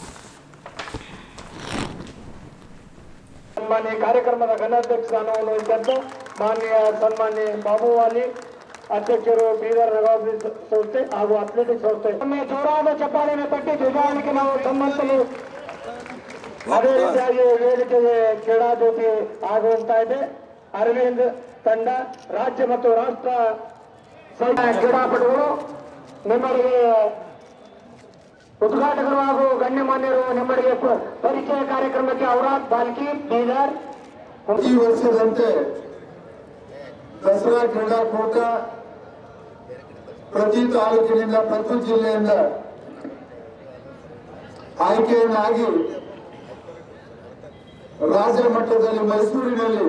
ಸನ್ಮಾನ್ಯ ಕಾರ್ಯಕ್ರಮದ ಘನಾಧ್ಯಕ್ಷ ಸ್ಥಾನವನ್ನು ವಹಿಸಿದ್ದು ಮಾನ್ಯ ಸನ್ಮಾನ್ಯ ಬಾಬುವಾಲಿ ಅಧ್ಯಕ್ಷರು ಬೀದರ್ ನಗರಾಭಿವೃದ್ಧಿ ಸಂಸ್ಥೆ ಹಾಗೂ ಅಥ್ಲೆಟಿಕ್ಸ್ ಸಂಸ್ಥೆ ಒಮ್ಮೆ ಜೋರಾದ ಚಪ್ಪಾಳೆಯನ್ನು ತಟ್ಟಿ ಧ್ವಜಾಲಿಗೆ ನಾವು ಸನ್ಮಾನಿಸಲು ಅದೇ ರೀತಿಯಾಗಿ ವೇದಿಕೆಗೆ ಕ್ರೀಡಾ ಜ್ಯೋತಿ ಆಗುವಂತಾ ಇದೆ ಅರವಿಂದ್ ತಂಡ ರಾಜ್ಯ ಮತ್ತು ರಾಷ್ಟ್ರ ಸಂಘ ಕ್ರೀಡಾಪಟುಗಳು ನಿಮ್ಮರಿಗೆ ಉದ್ಘಾಟಕರು ಹಾಗೂ ಗಣ್ಯಮಾನ್ಯರು ನಿಮ್ಮರಿಗೆ ಪ- ಪರಿಚಯ ಕಾರ್ಯಕ್ರಮಕ್ಕೆ ಔರಾದ್ ಬಾಲ್ಕಿ ಬೀದರ್ ಈ ವರ್ಷದಂತೆ ದಸರಾ ಕ್ರೀಡಾಕೂಟ ಪ್ರತಿ ತಾಲೂಕಿನಿಂದ ಪ್ರತಿ ಜಿಲ್ಲೆಯಿಂದ ಆಯ್ಕೆಯನ್ನಾಗಿ ರಾಜ್ಯ ಮಟ್ಟದಲ್ಲಿ ಮೈಸೂರಿನಲ್ಲಿ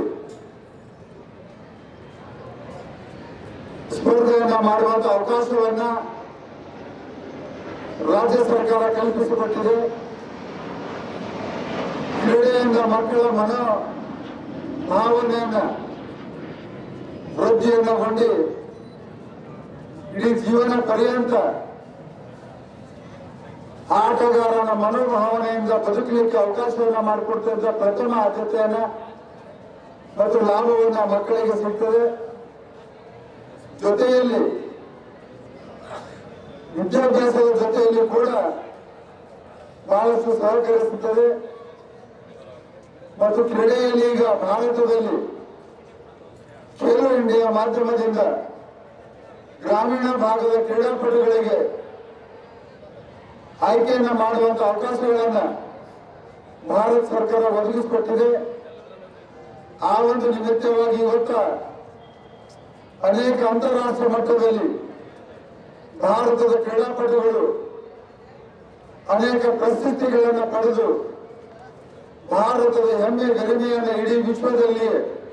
ಸ್ಪರ್ಧೆಯನ್ನ ಮಾಡುವಂತ ಅವಕಾಶವನ್ನ ರಾಜ್ಯ ಸರ್ಕಾರ ಕಲ್ಪಿಸಿಕೊಟ್ಟಿದೆ ಕ್ರೀಡೆಯಿಂದ ಮಕ್ಕಳ ಮನೋ ಭಾವನೆಯನ್ನ ವೃದ್ಧಿಯನ್ನ ಹೊಂದಿ ಇಡೀ ಜೀವನ ಪರ್ಯಂತ ಆಟಗಾರನ ಮನೋಭಾವನೆಯಿಂದ ಬದುಕಲಿಕ್ಕೆ ಅವಕಾಶವನ್ನ ಮಾಡಿಕೊಡ್ತಂತ ಪ್ರಥಮ ಆದ್ಯತೆಯನ್ನ ಮತ್ತು ಲಾಭವನ್ನ ಮಕ್ಕಳಿಗೆ ಸಿಗ್ತದೆ ಜೊತೆಯಲ್ಲಿ ವಿದ್ಯಾಭ್ಯಾಸದ ಜೊತೆಯಲ್ಲಿ ಕೂಡ ಬಹಳಷ್ಟು ಸಹಕರಿಸುತ್ತದೆ ಮತ್ತು ಕ್ರೀಡೆಯಲ್ಲಿ ಈಗ ಭಾರತದಲ್ಲಿ ಖೇಲೋ ಇಂಡಿಯಾ ಮಾಧ್ಯಮದಿಂದ ಗ್ರಾಮೀಣ ಭಾಗದ ಕ್ರೀಡಾಪಟುಗಳಿಗೆ ಆಯ್ಕೆಯನ್ನ ಮಾಡುವಂತ ಅವಕಾಶಗಳನ್ನ ಭಾರತ ಸರ್ಕಾರ ಒದಗಿಸಿಕೊಟ್ಟಿದೆ ಆ ಒಂದು ನಿಮಿತ್ತವಾಗಿ ಇವತ್ತ ಅನೇಕ ಅಂತಾರಾಷ್ಟ್ರೀಯ ಮಟ್ಟದಲ್ಲಿ ಭಾರತದ ಕ್ರೀಡಾಪಟುಗಳು ಅನೇಕ ಪ್ರಶಸ್ತಿಗಳನ್ನು ಪಡೆದು ಭಾರತದ ಹೆಮ್ಮೆ ಗರಿಮೆಯನ್ನು ಇಡೀ ವಿಶ್ವದಲ್ಲಿ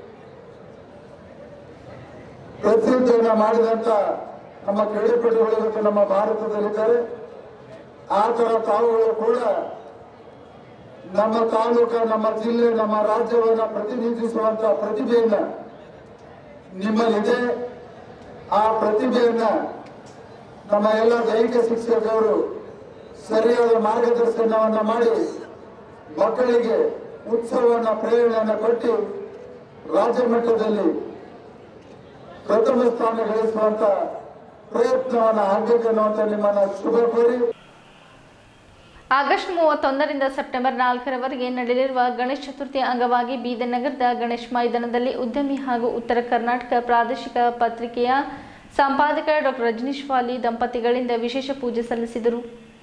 ಪ್ರಸಿದ್ಧಿಯನ್ನ ಮಾಡಿದಂತ ನಮ್ಮ ಕ್ರೀಡಾಪಟುಗಳು ಇವತ್ತು ನಮ್ಮ ಭಾರತದಲ್ಲಿದ್ದಾರೆ ಆ ತರ ತಾವುಗಳು ಕೂಡ ನಮ್ಮ ತಾಲೂಕ ನಮ್ಮ ಜಿಲ್ಲೆ ನಮ್ಮ ರಾಜ್ಯವನ್ನ ಪ್ರತಿನಿಧಿಸುವಂತ ಪ್ರತಿಭೆಯನ್ನ ನಿಮ್ಮಲ್ಲಿದೆ ಆ ಪ್ರತಿಭೆಯನ್ನ ನಮ್ಮ ಎಲ್ಲ ದೈಹಿಕ ಶಿಕ್ಷಕರು ಸರಿಯಾದ ಮಾರ್ಗದರ್ಶನವನ್ನ ಮಾಡಿ ಮಕ್ಕಳಿಗೆ ಉತ್ಸವವನ್ನ ಪ್ರೇರಣೆಯನ್ನ ಕೊಟ್ಟು ರಾಜ್ಯ ಮಟ್ಟದಲ್ಲಿ ಪ್ರಥಮ ಸ್ಥಾನ ಗಳಿಸುವಂತ ಪ್ರಯತ್ನವನ್ನ ಆಗ್ಬೇಕನ್ನುವಂತ ನಿಮ್ಮನ್ನ ಶುಭ ಕೋರಿ ಆಗಸ್ಟ್ ಮೂವತ್ತೊಂದರಿಂದ ಸೆಪ್ಟೆಂಬರ್ ನಾಲ್ಕರವರೆಗೆ ನಡೆಯಲಿರುವ ಗಣೇಶ ಚತುರ್ಥಿಯ ಅಂಗವಾಗಿ ಬೀದರ್ ನಗರದ ಗಣೇಶ್ ಮೈದಾನದಲ್ಲಿ ಉದ್ಯಮಿ ಹಾಗೂ ಉತ್ತರ ಕರ್ನಾಟಕ ಪ್ರಾದೇಶಿಕ ಪತ್ರಿಕೆಯ ಸಂಪಾದಕ ಡಾಕ್ಟರ್ ರಜನೀಶ್ ವಾಲಿ ದಂಪತಿಗಳಿಂದ ವಿಶೇಷ ಪೂಜೆ ಸಲ್ಲಿಸಿದರು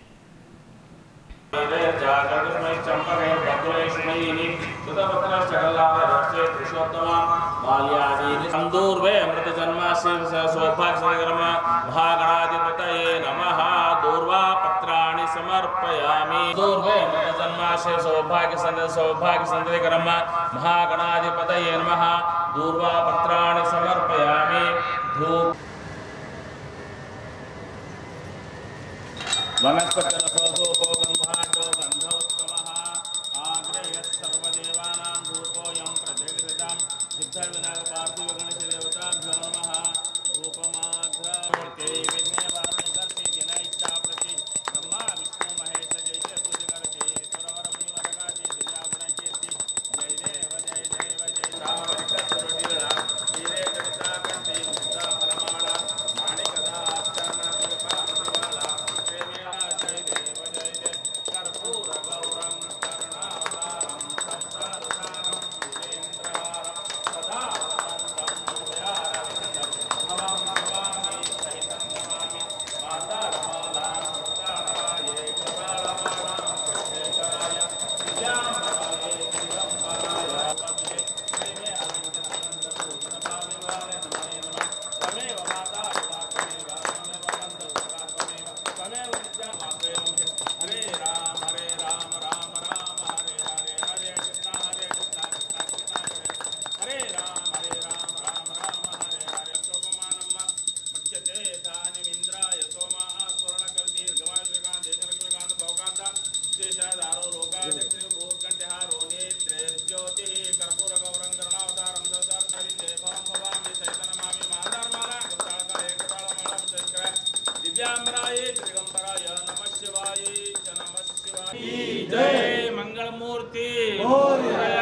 ಸಂದೂರ್ವೆ ಅಮೃತ ಜನ್ಮ ಸೌಭಾಗ್ಯಮ ಮಹಾಗಣಾಧಿಪತಯೇ ನಮಃ ದೂರ್ವಾ ಪತ್ರಾಣಿ ಸಮರ್ಪಯಾಮಿ ದೂರ್ವೆ ಅಮೃತ ಜನ್ಮಾಶಯ ಸೌಭಾಗ್ಯ ಸಂದ ಸೌಭಾಗ್ಯ ಸಂದಕರಮ ಮಹಾಗಣಾಧಿಪತಯೇ ನಮಃ ದೂರ್ವಾ ಪತ್ರಾಣಿ ಸಮರ್ಪಯಾಮಿ ಧೂಪ್ वनस्पतिरसोधूपो गन्धाढ्यो गन्धोत्तमः आग्रेयः सर्वदेवानां धूपोऽयं प्रतिगृतां सिद्धविनायकपार्थिवगणेशदेवताभ्यो नमः धूपमाघ्रमूर्ते विघ्नेवारणकर्ते जनैच्छाप्रति ब्रह्मा विष्णु महेश जैसे तुजगर्ते सुरवरमुनिवरगाते दिव्यागुणकीर्ति जय देव जय देव जय रामवरिकसुरटिला वीरे गणिताकण्ठे मुक्ताफलमाला माणिकदा आस्थानकृपाशिवाला प्रेम्या जय देव जय जय कर्पूरगौरं करुणावतारं संसारसारं वीरेन्द्रहारं सदा वसन्तं हृदयारविन्दं भवं भवामि सहितं नमामि मातारमालां कृतार्थायै कृतालमालां शेखराय दिव्याम्बराय दिगम्बराय पद्मे प्रेमे अनन्तपूर्णपाविवाय नमः नमः त्वमेव माता पिता त्वमेव त्वमेव बन्धुः त्वमेव त्वमेव विद्यामात्रेव हरे राम हरे राम राम राम हरे हरे हरे कृष्ण हरे कृष्ण कृष्ण कृष्ण हरे हरे राम हरे राम राम राम हरे हरे सोममानम् मुच्यते धान्यमिन्द्राय सोमा स्वर्णकल दीर्घवाय श्रीकान्त देशलक्ष्मीकान्त भवकान्त शेषाधारो लोकाध्यक्षो भूत्कण्ठहारो नेत्रे ज्योतिः कर्पूरगौरं करुणावतारं दवतारं भवं भवामि सहितनमामि महाधर्माला कृतालकाय कृतालमालां चक्र दिव्याम्बराय त्रिगम्बराय नमः शिवाय च नमः शिवाय जय मंगलमूर्ति मोरया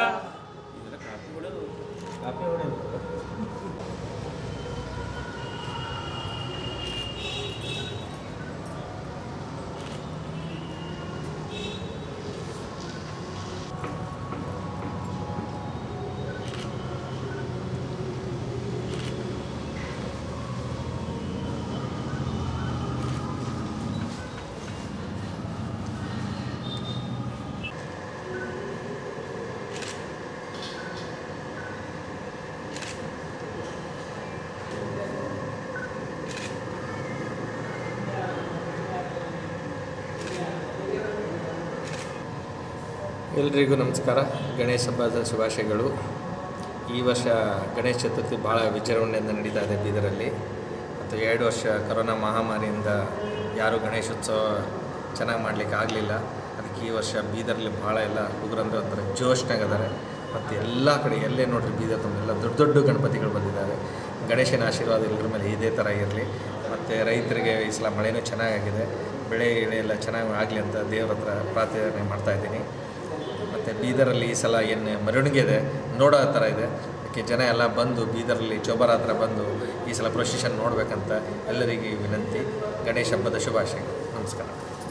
ಎಲ್ರಿಗೂ ನಮಸ್ಕಾರ ಗಣೇಶ ಹಬ್ಬದ ಶುಭಾಶಯಗಳು ಈ ವರ್ಷ ಗಣೇಶ ಚತುರ್ಥಿ ಭಾಳ ವಿಜೃಂಭಣೆಯಿಂದ ನಡೀತಾ ಇದೆ ಬೀದರಲ್ಲಿ ಮತ್ತು ಎರಡು ವರ್ಷ ಕೊರೋನಾ ಮಹಾಮಾರಿಯಿಂದ ಯಾರೂ ಗಣೇಶೋತ್ಸವ ಚೆನ್ನಾಗಿ ಮಾಡಲಿಕ್ಕೆ ಆಗಲಿಲ್ಲ ಅದಕ್ಕೆ ಈ ವರ್ಷ ಬೀದರಲ್ಲಿ ಭಾಳ ಎಲ್ಲ ಹುಡುಗರಂದ್ರೆ ಒಂಥರ ಜೋಶ್ನಾಗ ಅದಾರೆ ಮತ್ತು ಎಲ್ಲ ಕಡೆ ಎಲ್ಲೇ ನೋಡ್ರಿ ಬೀದರ್ ತುಂಬ ಎಲ್ಲ ದೊಡ್ಡ ದೊಡ್ಡ ಗಣಪತಿಗಳು ಬಂದಿದ್ದಾವೆ ಗಣೇಶನ ಆಶೀರ್ವಾದ ಎಲ್ಲರ ಮೇಲೆ ಇದೇ ಥರ ಇರಲಿ ಮತ್ತು ರೈತರಿಗೆ ಈ ಸಲ ಮಳೆನೂ ಚೆನ್ನಾಗಾಗಿದೆ ಬೆಳೆ ಗಿಳೆ ಎಲ್ಲ ಚೆನ್ನಾಗಿ ಆಗಲಿ ಅಂತ ದೇವ್ರ ಹತ್ರ ಪ್ರಾರ್ಥನೆ ಮಾಡ್ತಾಯಿದ್ದೀನಿ ಮತ್ತು ಬೀದರಲ್ಲಿ ಈ ಸಲ ಏನು ಮೆರವಣಿಗೆ ಇದೆ ನೋಡೋ ಥರ ಇದೆ ಅದಕ್ಕೆ ಜನ ಎಲ್ಲ ಬಂದು ಬೀದರಲ್ಲಿ ಚೋಬರ ಹತ್ರ ಬಂದು ಈ ಸಲ ಪ್ರೊಸೆಷನ್ ನೋಡಬೇಕಂತ ಎಲ್ಲರಿಗೂ ವಿನಂತಿ ಗಣೇಶ ಹಬ್ಬದ ಶುಭಾಶಯ ನಮಸ್ಕಾರ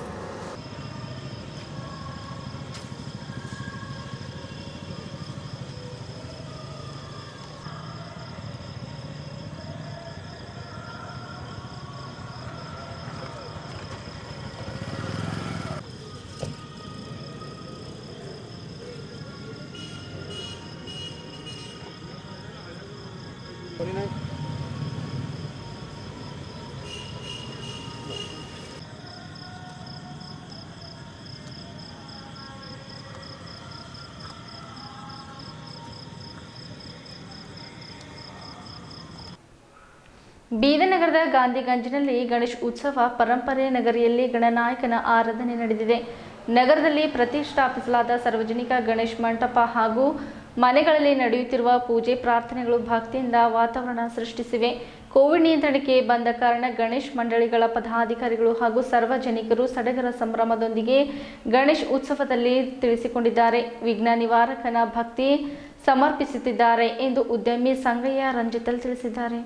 ಬೀದನಗರದ ಗಾಂಧಿಗಂಜಿನಲ್ಲಿ ಗಣೇಶ್ ಉತ್ಸವ ಪರಂಪರೆ ನಗರಿಯಲ್ಲಿ ಗಣನಾಯಕನ ಆರಾಧನೆ ನಡೆದಿದೆ ನಗರದಲ್ಲಿ ಪ್ರತಿಷ್ಠಾಪಿಸಲಾದ ಸಾರ್ವಜನಿಕ ಗಣೇಶ್ ಮಂಟಪ ಹಾಗೂ ಮನೆಗಳಲ್ಲಿ ನಡೆಯುತ್ತಿರುವ ಪೂಜೆ ಪ್ರಾರ್ಥನೆಗಳು ಭಕ್ತಿಯಿಂದ ವಾತಾವರಣ ಸೃಷ್ಟಿಸಿವೆ ಕೋವಿಡ್ ನಿಯಂತ್ರಣಕ್ಕೆ ಬಂದ ಕಾರಣ ಗಣೇಶ್ ಮಂಡಳಿಗಳ ಪದಾಧಿಕಾರಿಗಳು ಹಾಗೂ ಸಾರ್ವಜನಿಕರು ಸಡಗರ ಸಂಭ್ರಮದೊಂದಿಗೆ ಗಣೇಶ್ ಉತ್ಸವದಲ್ಲಿ ತಿಳಿಸಿಕೊಂಡಿದ್ದಾರೆ ವಿಘ್ನ ನಿವಾರಕನ ಭಕ್ತಿ ಸಮರ್ಪಿಸುತ್ತಿದ್ದಾರೆ ಎಂದು ಉದ್ಯಮಿ ಸಂಗಯ್ಯ ರಂಜಿತಲ್ ತಿಳಿಸಿದ್ದಾರೆ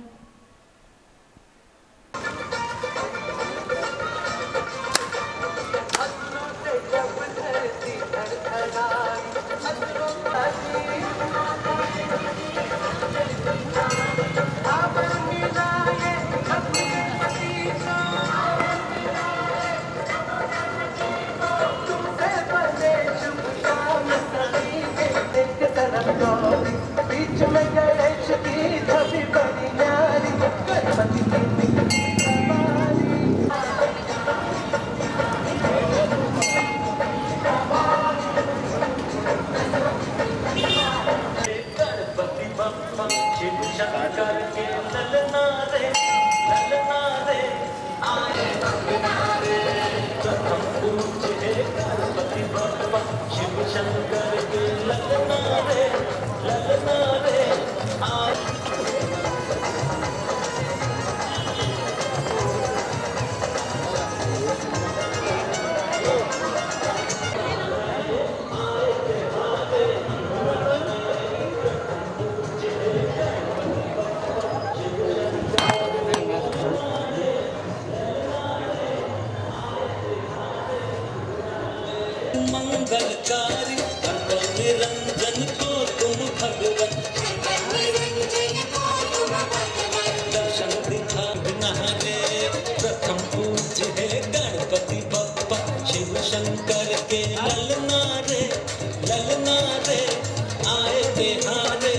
बीच में गणेश की छवि बड़ी न्यारी गणपति की गणपति बप्पा शिव शंकर के ललना रे ललना रे आए प्रथम पूज्य गणपति बप्पा शिव शंकर के ललना रे ललना रे आए मंगलकारी भगवान निरंजन को तुम भगवान दर्शन दिखा नहारे प्रथम पूज्य है गणपति बप्पा शिव शंकर के ललना रे ललना रे आए बिहारे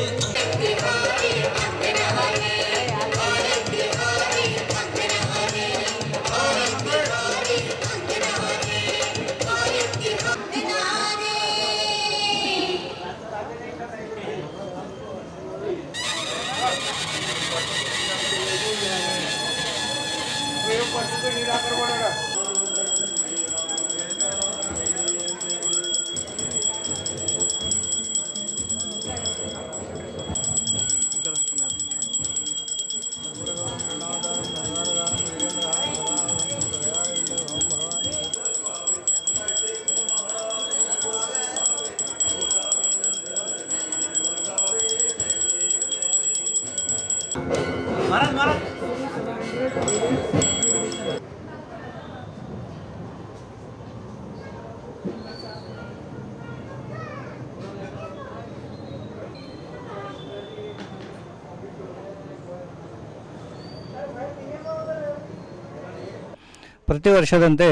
ಪ್ರತಿ ವರ್ಷದಂತೆ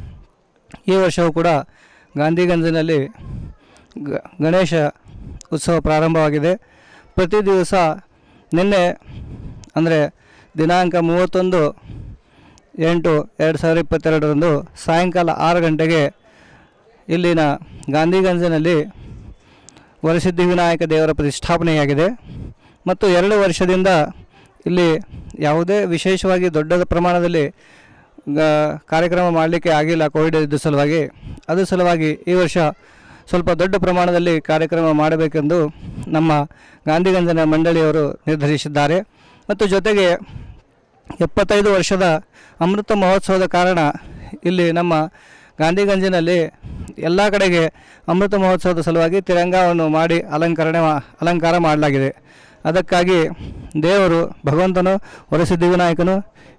ಈ ವರ್ಷವೂ ಕೂಡ ಗಾಂಧಿಗಂಜಿನಲ್ಲಿ ಗ- ಗಣೇಶ ಉತ್ಸವ ಪ್ರಾರಂಭವಾಗಿದೆ ಪ್ರತಿ ದಿವಸ ನಿನ್ನೆ ಅಂದರೆ ದಿನಾಂಕ ಮೂವತ್ತೊಂದು ಎಂಟು ಎರಡು ಸಾವಿರದ ಇಪ್ಪತ್ತೆರಡರಂದು ಸಾಯಂಕಾಲ ಆರು ಗಂಟೆಗೆ ಇಲ್ಲಿನ ಗಾಂಧಿಗಂಜಿನಲ್ಲಿ ವರಸಿದ್ಧಿ ವಿನಾಯಕ ದೇವರ ಪ್ರತಿಷ್ಠಾಪನೆಯಾಗಿದೆ ಮತ್ತು ಎರಡು ವರ್ಷದಿಂದ ಇಲ್ಲಿ ಯಾವುದೇ ವಿಶೇಷವಾಗಿ ದೊಡ್ಡ ಪ್ರಮಾಣದಲ್ಲಿ ಗ- ಕಾರ್ಯಕ್ರಮ ಮಾಡಲಿಕ್ಕೆ ಆಗಿಲ್ಲ ಕೋವಿಡ್ ಇದ್ದ ಸಲುವಾಗಿ ಅದ್ರ ಸಲುವಾಗಿ ಈ ವರ್ಷ ಸ್ವಲ್ಪ ದೊಡ್ಡ ಪ್ರಮಾಣದಲ್ಲಿ ಕಾರ್ಯಕ್ರಮ ಮಾಡಬೇಕೆಂದು ನಮ್ಮ ಗಾಂಧಿಗಂಜನ ಮಂಡಳಿಯವರು ನಿರ್ಧರಿಸಿದ್ದಾರೆ ಮತ್ತು ಜೊತೆಗೆ ಎಪ್ಪತ್ತೈದು ವರ್ಷದ ಅಮೃತ ಮಹೋತ್ಸವದ ಕಾರಣ ಇಲ್ಲಿ ನಮ್ಮ ಗಾಂಧಿಗಂಜಿನಲ್ಲಿ ಎಲ್ಲ ಕಡೆಗೆ ಅಮೃತ ಮಹೋತ್ಸವದ ಸಲುವಾಗಿ ತಿರಂಗವನ್ನು ಮಾಡಿ ಅಲಂಕರಣೆ ಮಾ- ಅಲಂಕಾರ ಮಾಡಲಾಗಿದೆ ಅದಕ್ಕಾಗಿ ದೇವರು ಭಗವಂತನು ವರಸಿದ್ಧಿ ವಿನಾಯಕನು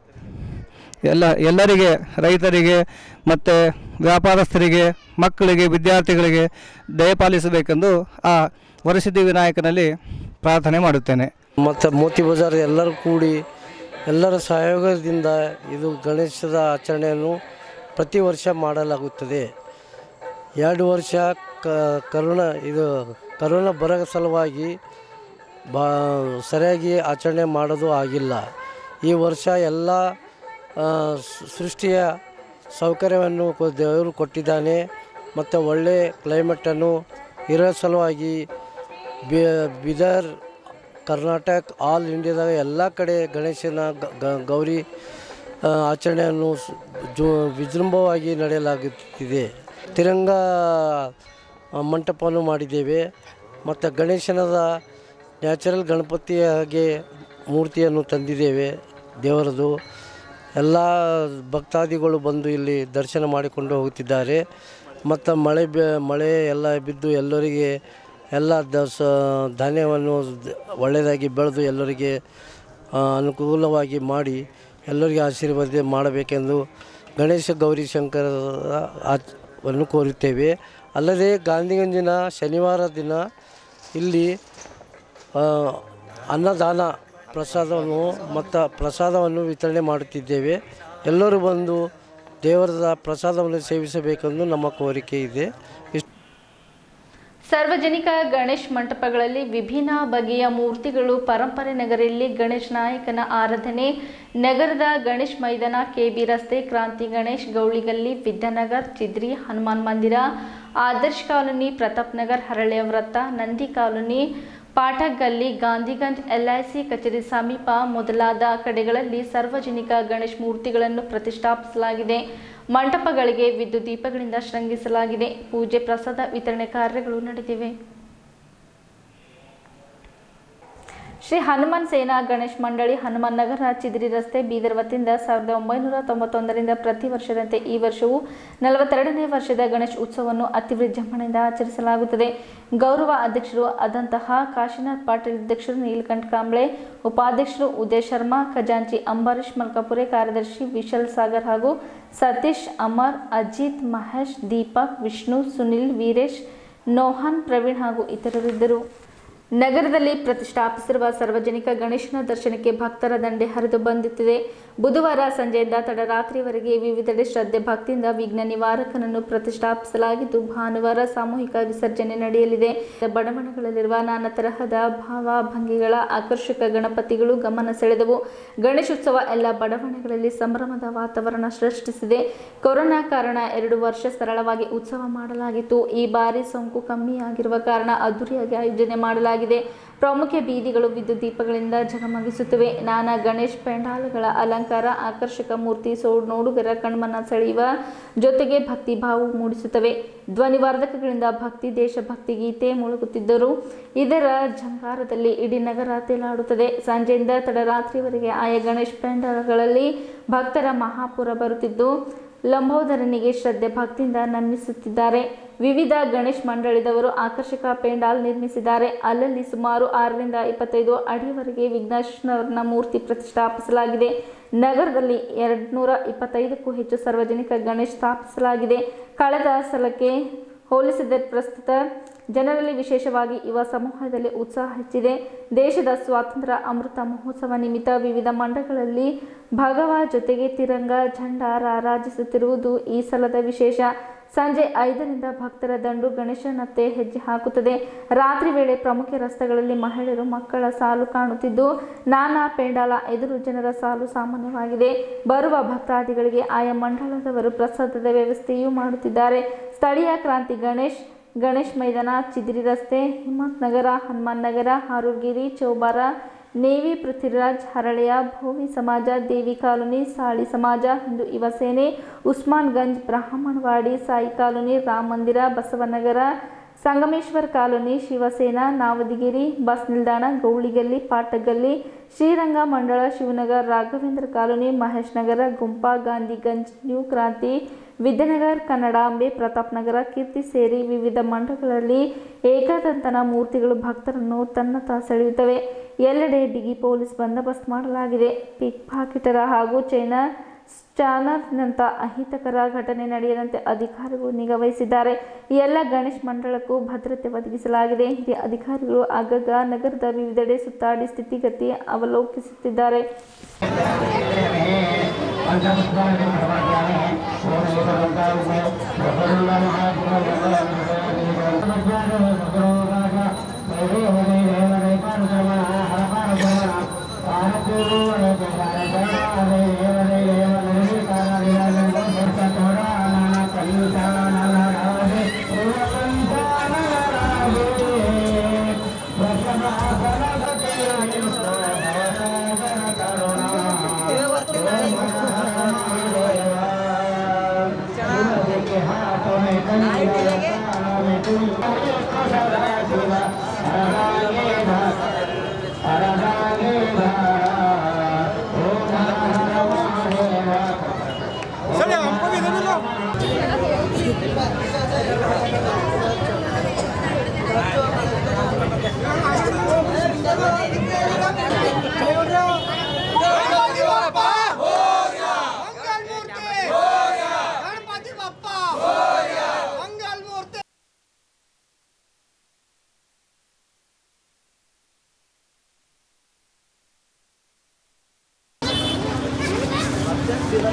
ಎಲ್ಲ ಎಲ್ಲರಿಗೆ ರೈತರಿಗೆ ಮತ್ತು ವ್ಯಾಪಾರಸ್ಥರಿಗೆ ಮಕ್ಕಳಿಗೆ ವಿದ್ಯಾರ್ಥಿಗಳಿಗೆ ದಯಪಾಲಿಸಬೇಕೆಂದು ಆ ವರಸಿದ್ಧಿ ವಿನಾಯಕನಲ್ಲಿ ಪ್ರಾರ್ಥನೆ ಮಾಡುತ್ತೇನೆ ಮತ್ತು ಮೋತಿ ಬಜಾರ್ ಎಲ್ಲರೂ ಕೂಡಿ ಎಲ್ಲರ ಸಹಯೋಗದಿಂದ ಇದು ಗಣೇಶದ ಆಚರಣೆಯನ್ನು ಪ್ರತಿ ವರ್ಷ ಮಾಡಲಾಗುತ್ತದೆ ಎರಡು ವರ್ಷ ಕ ಕರೋನಾ ಇದು ಕರೋನಾ ಬರೋ ಸಲುವಾಗಿ ಬಾ ಸರಿಯಾಗಿ ಆಚರಣೆ ಮಾಡೋದು ಆಗಿಲ್ಲ ಈ ವರ್ಷ ಎಲ್ಲ ಆ, ಸ್- ಸೃಷ್ಟಿಯ ಸೌಕರ್ಯವನ್ನು ಕೊ- ದೇವರು ಕೊಟ್ಟಿದ್ದಾನೆ ಮತ್ತು ಒಳ್ಳೆ ಕ್ಲೈಮೇಟನ್ನು ಇರೋ ಸಲುವಾಗಿ ಬಿ- ಬೀದರ್ ಕರ್ನಾಟಕ ಆಲ್ ಇಂಡಿಯಾದಾಗ ಎಲ್ಲ ಕಡೆ ಗಣೇಶನ ಗ- ಗ- ಗೌರಿ ಆ, ಆಚರಣೆಯನ್ನು ಸ್- ಜು ವಿಜೃಂಭವಾಗಿ ನಡೆಯಲಾಗುತ್ತಿದೆ ತಿರಂಗ ಆ, ಮಂಟಪವನ್ನು ಮಾಡಿದ್ದೇವೆ ಮತ್ತು ಗಣೇಶನದ ನ್ಯಾಚುರಲ್ ಗಣಪತಿಯ ಹಾಗೆ ಮೂರ್ತಿಯನ್ನು ತಂದಿದ್ದೇವೆ ದೇವರದು ಎಲ್ಲ ಭಕ್ತಾದಿಗಳು ಬಂದು ಇಲ್ಲಿ ದರ್ಶನ ಮಾಡಿಕೊಂಡು ಹೋಗುತ್ತಿದ್ದಾರೆ ಮತ್ತು ಮಳೆ ಬೆ ಮಳೆ ಎಲ್ಲ ಬಿದ್ದು ಎಲ್ಲರಿಗೆ ಎಲ್ಲ ದಸ ಧಾನ್ಯವನ್ನು ದ- ಒಳ್ಳೆಯದಾಗಿ ಬೆಳೆದು ಎಲ್ಲರಿಗೆ ಆ, ಅನುಕೂಲವಾಗಿ ಮಾಡಿ ಎಲ್ಲರಿಗೆ ಆಶೀರ್ವಾದ ಮಾಡಬೇಕೆಂದು ಗಣೇಶ ಗೌರಿ ಶಂಕರದ ಆಚವನ್ನು ಕೋರುತ್ತೇವೆ ಅಲ್ಲದೆ ಗಾಂಧಿಗಂಜಿನ ಶನಿವಾರ ದಿನ ಇಲ್ಲಿ ಆ, ಅನ್ನದಾನ ಪ್ರಸಾದವನ್ನು ಮತ್ತು ಪ್ರಸಾದವನ್ನು ವಿತರಣೆ ಮಾಡುತ್ತಿದ್ದೇವೆ ಎಲ್ಲರೂ ಬಂದು ದೇವರದ ಪ್ರಸಾದವನ್ನು ಸೇವಿಸಬೇಕೆಂದು ನಮ್ಮ ಕೋರಿಕೆ ಇದೆ ಇಷ್ಟು ಸಾರ್ವಜನಿಕ ಗಣೇಶ್ ಮಂಟಪಗಳಲ್ಲಿ ವಿಭಿನ್ನ ಬಗೆಯ ಮೂರ್ತಿಗಳು ಪರಂಪರೆ ನಗರಲ್ಲಿ ಗಣೇಶ್ ನಾಯಕನ ಆರಾಧನೆ ನಗರದ ಗಣೇಶ್ ಮೈದಾನ ಕೆಬಿ ರಸ್ತೆ ಕ್ರಾಂತಿ ಗಣೇಶ್ ಗೌಳಿಗಲ್ಲಿ ವಿದ್ಯಾನಗರ್ ಚಿದ್ರಿ ಹನುಮಾನ್ ಮಂದಿರ ಆದರ್ಶ್ ಕಾಲೋನಿ ಪ್ರತಾಪ್ ನಗರ್ ಹರಳೆಯ ವೃತ್ತ ನಂದಿ ಕಾಲೋನಿ ಪಾಠಗಲ್ಲಿ ಗಾಂಧಿಗಂಜ್ ಎಲ್ಐಸಿ ಕಚೇರಿ ಸಮೀಪ ಮೊದಲಾದ ಕಡೆಗಳಲ್ಲಿ ಸಾರ್ವಜನಿಕ ಗಣೇಶ್ ಮೂರ್ತಿಗಳನ್ನು ಪ್ರತಿಷ್ಠಾಪಿಸಲಾಗಿದೆ ಮಂಟಪಗಳಿಗೆ ವಿದ್ಯುತ್ ದೀಪಗಳಿಂದ ಶೃಂಗಿಸಲಾಗಿದೆ ಪೂಜೆ ಪ್ರಸಾದ ವಿತರಣೆ ಕಾರ್ಯಗಳು ನಡೆದಿವೆ ಶ್ರೀ ಹನುಮಾನ್ ಸೇನಾ ಗಣೇಶ್ ಮಂಡಳಿ ಹನುಮಾನ್ ನಗರ ಚಿದಿರಿ ರಸ್ತೆ ಬೀದರ್ ವತಿಯಿಂದ ಸಾವಿರದ ಒಂಬೈನೂರ ತೊಂಬತ್ತೊಂದರಿಂದ ಪ್ರತಿ ವರ್ಷದಂತೆ ಈ ವರ್ಷವೂ ನಲವತ್ತೆರಡನೇ ವರ್ಷದ ಗಣೇಶ್ ಉತ್ಸವವನ್ನು ಅತಿ ವಿಜೃಂಭಣೆಯಿಂದ ಆಚರಿಸಲಾಗುತ್ತದೆ ಗೌರವ ಅಧ್ಯಕ್ಷರು ಆದಂತಹ ಕಾಶಿನಾಥ್ ಪಾಟೀಲ್ ಅಧ್ಯಕ್ಷರು ನೀಲಕಂಠ ಕಾಂಬ್ಳೆ ಉಪಾಧ್ಯಕ್ಷರು ಉದಯ್ ಶರ್ಮಾ ಖಜಾಂಚಿ ಅಂಬರೀಶ್ ಮಲ್ಕಾಪುರೆ ಕಾರ್ಯದರ್ಶಿ ವಿಶಾಲ್ ಸಾಗರ್ ಹಾಗೂ ಸತೀಶ್ ಅಮರ್ ಅಜಿತ್ ಮಹೇಶ್ ದೀಪಕ್ ವಿಷ್ಣು ಸುನಿಲ್ ವೀರೇಶ್ ನೋಹನ್ ಪ್ರವೀಣ್ ಹಾಗೂ ಇತರರಿದ್ದರು ನಗರದಲ್ಲಿ ಪ್ರತಿಷ್ಠಾಪಿಸಿರುವ ಸಾರ್ವಜನಿಕ ಗಣೇಶನ ದರ್ಶನಕ್ಕೆ ಭಕ್ತರ ದಂಡೆ ಹರಿದು ಬಂದಿತ್ತಿದೆ ಬುಧವಾರ ಸಂಜೆಯಿಂದ ತಡರಾತ್ರಿವರೆಗೆ ವಿವಿಧೆಡೆ ಶ್ರದ್ಧೆ ಭಕ್ತಿಯಿಂದ ವಿಘ್ನ ನಿವಾರಕನನ್ನು ಪ್ರತಿಷ್ಠಾಪಿಸಲಾಗಿದ್ದು ಭಾನುವಾರ ಸಾಮೂಹಿಕ ವಿಸರ್ಜನೆ ನಡೆಯಲಿದೆ ಬಡಮಣಗಳಲ್ಲಿರುವ ನಾನಾ ತರಹದ ಭಾವಭಂಗಿಗಳ ಆಕರ್ಷಕ ಗಣಪತಿಗಳು ಗಮನ ಸೆಳೆದವು ಗಣೇಶೋತ್ಸವ ಎಲ್ಲ ಬಡಾವಣೆಗಳಲ್ಲಿ ಸಂಭ್ರಮದ ವಾತಾವರಣ ಸೃಷ್ಟಿಸಿದೆ ಕೊರೋನಾ ಕಾರಣ ಎರಡು ವರ್ಷ ಸರಳವಾಗಿ ಉತ್ಸವ ಮಾಡಲಾಗಿತ್ತು ಈ ಬಾರಿ ಸೋಂಕು ಕಮ್ಮಿಯಾಗಿರುವ ಕಾರಣ ಅದ್ದೂರಿಯಾಗಿ ಆಯೋಜನೆ ಮಾಡಲಾಗಿದೆ ಪ್ರಮುಖ ಬೀದಿಗಳು ವಿದ್ಯುತ್ ದೀಪಗಳಿಂದ ಝಗಮಗಿಸುತ್ತವೆ ನಾನಾ ಗಣೇಶ್ ಪೆಂಡಾಲ್ಗಳ ಅಲಂಕಾರ ಆಕರ್ಷಕ ಮೂರ್ತಿ ಸೋ ನೋಡುಗರ ಕಣ್ಮನ ಸೆಳೆಯುವ ಜೊತೆಗೆ ಭಕ್ತಿ ಭಾವ ಮೂಡಿಸುತ್ತವೆ ಧ್ವನಿವರ್ಧಕಗಳಿಂದ ಭಕ್ತಿ ದೇಶಭಕ್ತಿ ಗೀತೆ ಮುಳುಗುತ್ತಿದ್ದರು ಇದರ ಝಂಕಾರದಲ್ಲಿ ಇಡೀ ನಗರ ತೇಲಾಡುತ್ತದೆ ಸಂಜೆಯಿಂದ ತಡರಾತ್ರಿವರೆಗೆ ಆಯಾ ಗಣೇಶ್ ಪೆಂಡಾಲ್ಗಳಲ್ಲಿ ಭಕ್ತರ ಮಹಾಪುರ ಬರುತ್ತಿದ್ದು ಲಂಬೋದರನಿಗೆ ಶ್ರದ್ಧೆ ಭಕ್ತಿಯಿಂದ ನಮಿಸುತ್ತಿದ್ದಾರೆ ವಿವಿಧ ಗಣೇಶ್ ಮಂಡಳಿದವರು ಆಕರ್ಷಕ ಪೆಂಡಾಲ್ ನಿರ್ಮಿಸಿದ್ದಾರೆ ಅಲ್ಲಲ್ಲಿ ಸುಮಾರು ಆರರಿಂದ ಇಪ್ಪತ್ತೈದು ಅಡಿಯವರೆಗೆ ವಿಘ್ನೇಶ್ವರನ ಮೂರ್ತಿ ಪ್ರತಿಷ್ಠಾಪಿಸಲಾಗಿದೆ ನಗರದಲ್ಲಿ ಎರಡುನೂರ ಇಪ್ಪತ್ತೈದಕ್ಕೂ ಹೆಚ್ಚು ಸಾರ್ವಜನಿಕ ಗಣೇಶ್ ಸ್ಥಾಪಿಸಲಾಗಿದೆ ಕಳೆದ ಸಲಕ್ಕೆ ಹೋಲಿಸಿದರೆ ಪ್ರಸ್ತುತ ಜನರಲ್ಲಿ ವಿಶೇಷವಾಗಿ ಯುವ ಸಮೂಹದಲ್ಲಿ ಉತ್ಸಾಹ ಹೆಚ್ಚಿದೆ ದೇಶದ ಸ್ವಾತಂತ್ರ್ಯ ಅಮೃತ ಮಹೋತ್ಸವ ನಿಮಿತ್ತ ವಿವಿಧ ಮಂಡಗಳಲ್ಲಿ ಭಗವ ಜೊತೆಗೆ ತಿರಂಗ ಝಂಡ ರಾರಾಜಿಸುತ್ತಿರುವುದು ಈ ಸಲದ ವಿಶೇಷ ಸಂಜೆ ಐದರಿಂದ ಭಕ್ತರ ದಂಡು ಗಣೇಶನತ್ತೆ ಹೆಜ್ಜೆ ಹಾಕುತ್ತದೆ ರಾತ್ರಿ ವೇಳೆ ಪ್ರಮುಖ ರಸ್ತೆಗಳಲ್ಲಿ ಮಹಿಳೆಯರು ಮಕ್ಕಳ ಸಾಲು ಕಾಣುತ್ತಿದ್ದು ನಾನಾ ಪೆಂಡಾಲ ಎದುರು ಜನರ ಸಾಲು ಸಾಮಾನ್ಯವಾಗಿದೆ ಬರುವ ಭಕ್ತಾದಿಗಳಿಗೆ ಆಯಾ ಮಂಡಲದವರು ಪ್ರಸಾದದ ವ್ಯವಸ್ಥೆಯೂ ಮಾಡುತ್ತಿದ್ದಾರೆ ಸ್ಥಳೀಯ ಕ್ರಾಂತಿ ಗಣೇಶ್ ಗಣೇಶ್ ಮೈದಾನ ಚಿದ್ರಿ ರಸ್ತೆ ಹಿಮ್ಮತ್ ನಗರ ಹನುಮಾನ್ ನಗರ ಹಾರೂರ್ಗಿರಿ ಚೌಬಾರ ನೇವಿ ಪೃಥ್ವಿರಾಜ್ ಹರಳೆಯ ಭೋವಿ ಸಮಾಜ ದೇವಿ ಕಾಲೋನಿ ಸಾಳಿ ಸಮಾಜ ಹಿಂದೂ ಯುವ ಸೇನೆ ಉಸ್ಮಾನ್ಗಂಜ್ ಬ್ರಾಹ್ಮಣವಾಡಿ ಸಾಯಿ ಕಾಲೋನಿ ರಾಮ ಮಂದಿರ ಬಸವನಗರ ಸಂಗಮೇಶ್ವರ್ ಕಾಲೋನಿ ಶಿವಸೇನಾ ನಾವದಿಗಿರಿ ಬಸ್ ನಿಲ್ದಾಣ ಗೌಳಿಗಲ್ಲಿ ಪಾಟಗಲ್ಲಿ ಶ್ರೀರಂಗ ಮಂಡಳ ಶಿವನಗರ್ ರಾಘವೇಂದ್ರ ಕಾಲೋನಿ ಮಹೇಶ್ ನಗರ ಗುಂಪಾ ಗಾಂಧಿಗಂಜ್ ನ್ಯೂ ಕ್ರಾಂತಿ ವಿದ್ಯಾನಗರ್ ಕನ್ನಡಾಂಬೆ ಪ್ರತಾಪ್ ನಗರ ಕೀರ್ತಿ ಸೇರಿ ವಿವಿಧ ಮಂಡಗಳಲ್ಲಿ ಏಕದಂತನ ಮೂರ್ತಿಗಳು ಭಕ್ತರನ್ನು ತನ್ನತ್ತ ಸೆಳೆಯುತ್ತವೆ ಎಲ್ಲೆಡೆ ಬಿಗಿ ಪೊಲೀಸ್ ಬಂದೋಬಸ್ತ್ ಮಾಡಲಾಗಿದೆ ಪಿಕ್ ಪಾಕೆಟರ ಹಾಗೂ ಚೈನಾ ಸ್ಟಾನರ್ನಂಥ ಅಹಿತಕರ ಘಟನೆ ನಡೆಯದಂತೆ ಅಧಿಕಾರಿಗಳು ನಿಗಾವಹಿಸಿದ್ದಾರೆ ಈ ಎಲ್ಲ ಗಣೇಶ್ ಮಂಡಳಕ್ಕೂ ಭದ್ರತೆ ಒದಗಿಸಲಾಗಿದೆ ಹಿರಿಯ ಅಧಿಕಾರಿಗಳು ಆಗಾಗ ನಗರದ ವಿವಿಧೆಡೆ ಸುತ್ತಾಡಿ ಸ್ಥಿತಿಗತಿ ಅವಲೋಕಿಸುತ್ತಿದ್ದಾರೆ Thank you.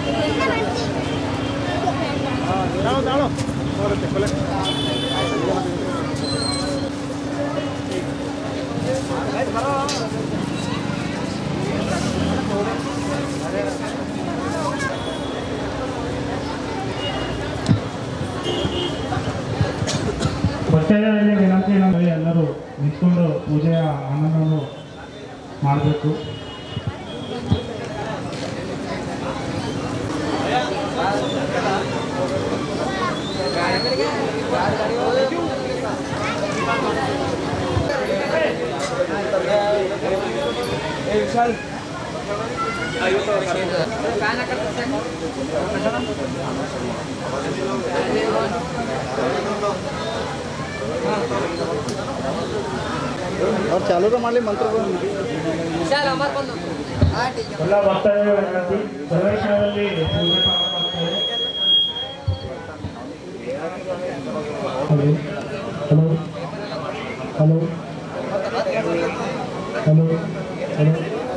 ಒತ್ತಾಯದಲ್ಲಿ ವಿನಂತಿ ಏನಂದರೆ ಎಲ್ಲರೂ ನಿಂತ್ಕೊಂಡು ಪೂಜೆಯ ಆನಂದವನ್ನು ಮಾಡಬೇಕು ಅವ್ರು ಚಾಲೂ ಮಾಡಲಿ ಮಂತ್ರಗಳು ಎಲ್ಲ ಒತ್ತಾಯ ವಿನಂತಿ ಸರ್ವೇಶ್ವರದಲ್ಲಿ ಪೂಜೆ ಪ್ರಾರಂಭ hello hello hello hello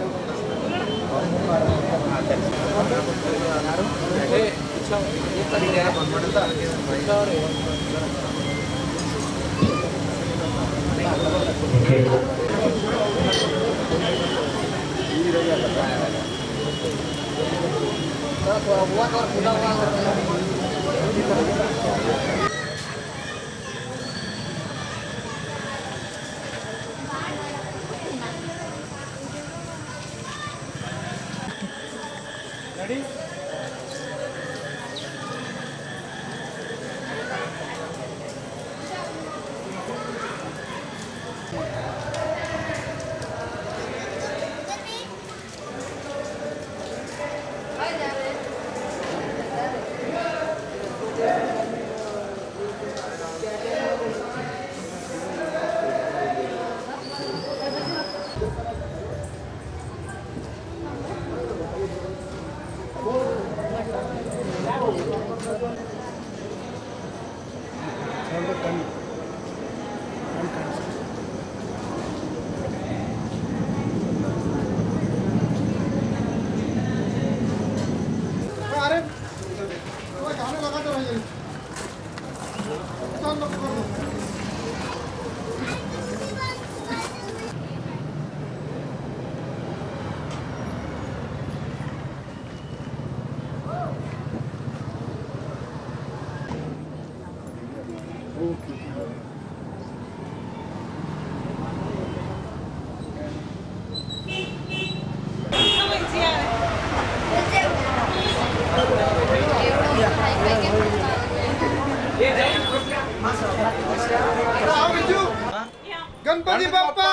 Ganpati Bappa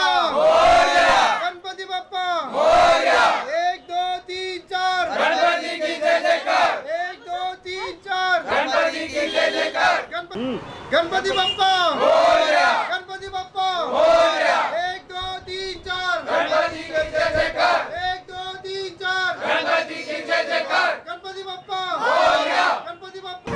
Ganpati Bappa एक दो तीन चार गणपति की जय जयकार। एक दो तीन चार गणपति की जय जयकार। गणपति गणपति बाप्पा गणपति बाप्पा एक दो तीन चार गणपति की जय जयकार। एक दो तीन चार गणपति की जय जयकार। गणपति बाप्पा गणपति बाप्पा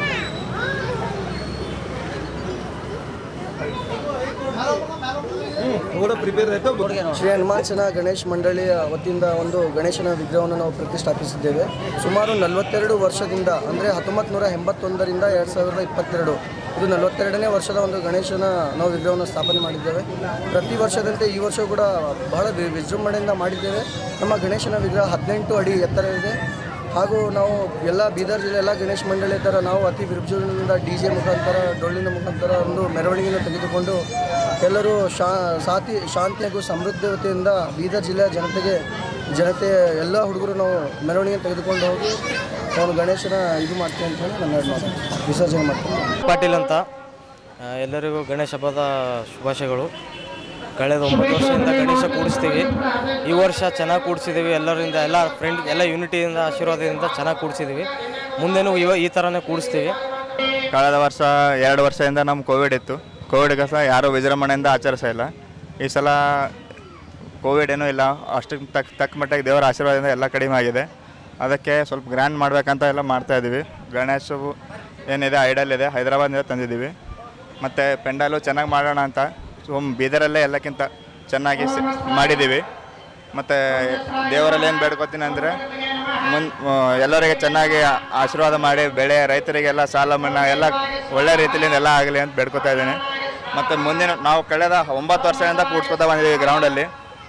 ಶ್ರೀ ಹನುಮಾನ್ಸನ ಗಣೇಶ್ ಮಂಡಳಿಯ ವತಿಯಿಂದ ಒಂದು ಗಣೇಶನ ವಿಗ್ರಹವನ್ನು ನಾವು ಪ್ರತಿಷ್ಠಾಪಿಸಿದ್ದೇವೆ ಸುಮಾರು ನಲವತ್ತೆರಡು ವರ್ಷದಿಂದ ಅಂದರೆ ಹತ್ತೊಂಬತ್ತು ನೂರ ಎಂಬತ್ತೊಂದರಿಂದ ಎರಡು ಸಾವಿರದ ಇಪ್ಪತ್ತೆರಡು ಇದು ನಲವತ್ತೆರಡನೇ ವರ್ಷದ ಒಂದು ಗಣೇಶನ ನಾವು ವಿಗ್ರಹವನ್ನು ಸ್ಥಾಪನೆ ಮಾಡಿದ್ದೇವೆ ಪ್ರತಿ ವರ್ಷದಂತೆ ಈ ವರ್ಷ ಕೂಡ ಬಹಳ ವಿ- ವಿಜೃಂಭಣೆಯಿಂದ ಮಾಡಿದ್ದೇವೆ ನಮ್ಮ ಗಣೇಶನ ವಿಗ್ರಹ ಹದಿನೆಂಟು ಅಡಿ ಎತ್ತರ ಇದೆ ಹಾಗೂ ನಾವು ಎಲ್ಲ ಬೀದರ್ ಜಿಲ್ಲೆ ಎಲ್ಲ ಗಣೇಶ ಮಂಡಳಿ ಥರ ನಾವು ಅತಿ ವಿಜೃಂಭಣೆಯಿಂದ ಡಿ ಜೆ ಮುಖಾಂತರ ಡೊಳ್ಳಿನ ಮುಖಾಂತರ ಒಂದು ಮೆರವಣಿಗೆಯನ್ನು ತೆಗೆದುಕೊಂಡು ಎಲ್ಲರೂ ಶಾ ಸಾತಿ ಶಾಂತಿ ಹಾಗೂ ಸಮೃದ್ಧತೆಯಿಂದ ಬೀದರ್ ಜಿಲ್ಲೆಯ ಜನತೆಗೆ ಜನತೆ ಎಲ್ಲ ಹುಡುಗರು ನಾವು ಮೆರವಣಿಗೆ ತೆಗೆದುಕೊಂಡು ಹೋಗಿ ಅವನು ಗಣೇಶನ ಇದು ಮಾಡ್ತೀವಿ ಅಂತ ಹೇಳಿ ನನ್ನ ಎರಡು ಮಾತು ವಿಸರ್ಜನೆ ಮಾಡ್ತೀನಿ ಪಾಟೀಲ್ ಅಂತ ಆ, ಎಲ್ಲರಿಗೂ ಗಣೇಶ ಹಬ್ಬದ ಶುಭಾಶಯಗಳು ಕಳೆದ ಒಂಬತ್ತು ವರ್ಷದಿಂದ ಗಣೇಶ ಕೂಡಿಸ್ತೀವಿ ಈ ವರ್ಷ ಚೆನ್ನಾಗಿ ಕೂಡಿಸಿದ್ದೀವಿ ಎಲ್ಲರಿಂದ ಎಲ್ಲ ಫ್ರೆಂಡ್ ಎಲ್ಲ ಯೂನಿಟಿಯಿಂದ ಆಶೀರ್ವಾದದಿಂದ ಚೆನ್ನಾಗಿ ಕೂಡಿಸಿದ್ದೀವಿ ಮುಂದೆನೂ ಇವ ಈ ಥರನೇ ಕೂಡಿಸ್ತೀವಿ ಕಳೆದ ವರ್ಷ ಎರಡು ವರ್ಷದಿಂದ ನಮ್ಮ ಕೋವಿಡ್ ಇತ್ತು ಕೋವಿಡ್ಗೆ ಸಹ ಯಾರೂ ವಿಜೃಂಭಣೆಯಿಂದ ಆಚರಿಸ್ತಾ ಇಲ್ಲ ಈ ಸಲ ಕೋವಿಡ್ ಏನೂ ಇಲ್ಲ ಅಷ್ಟಕ್ಕೆ ತಕ್ಕ ತಕ್ಕ ಮಟ್ಟಿಗೆ ದೇವರ ಆಶೀರ್ವಾದದಿಂದ ಎಲ್ಲ ಕಡಿಮೆ ಆಗಿದೆ ಅದಕ್ಕೆ ಸ್ವಲ್ಪ ಗ್ರ್ಯಾಂಡ್ ಮಾಡಬೇಕಂತ ಎಲ್ಲ ಮಾಡ್ತಾ ಇದ್ದೀವಿ ಗಣೇಶವು ಏನಿದೆ ಐಡಲ್ ಇದೆ ಹೈದರಾಬಾದಿಂದ ತಂದಿದ್ದೀವಿ ಮತ್ತು ಪೆಂಡಾಲು ಚೆನ್ನಾಗಿ ಮಾಡೋಣ ಅಂತ ಸುಮ್ ಬೀದರಲ್ಲೇ ಎಲ್ಲಕ್ಕಿಂತ ಚೆನ್ನಾಗಿ ಸ- ಮಾಡಿದ್ದೀವಿ ಮತ್ತು ದೇವರಲ್ಲಿ ಏನು ಬೇಡ್ಕೊತೀನಿ ಅಂದರೆ ಮುನ್ ಎಲ್ಲರಿಗೆ ಚೆನ್ನಾಗಿ ಆಶೀರ್ವಾದ ಮಾಡಿ ಬೆಳೆ ರೈತರಿಗೆಲ್ಲ ಸಾಲ ಮನ್ನಾ ಎಲ್ಲ ಒಳ್ಳೆ ರೀತಿಯಿಂದ ಎಲ್ಲ ಆಗಲಿ ಅಂತ ಬೇಡ್ಕೊತಾ ಇದ್ದೀನಿ ಮತ್ತು ಮುಂದಿನ ನಾವು ಕಳೆದ ಒಂಬತ್ತು ವರ್ಷದಿಂದ ಕೂಡ್ಸ್ಕೊತಾ ಬಂದಿದ್ದೀವಿ ಗ್ರೌಂಡಲ್ಲಿ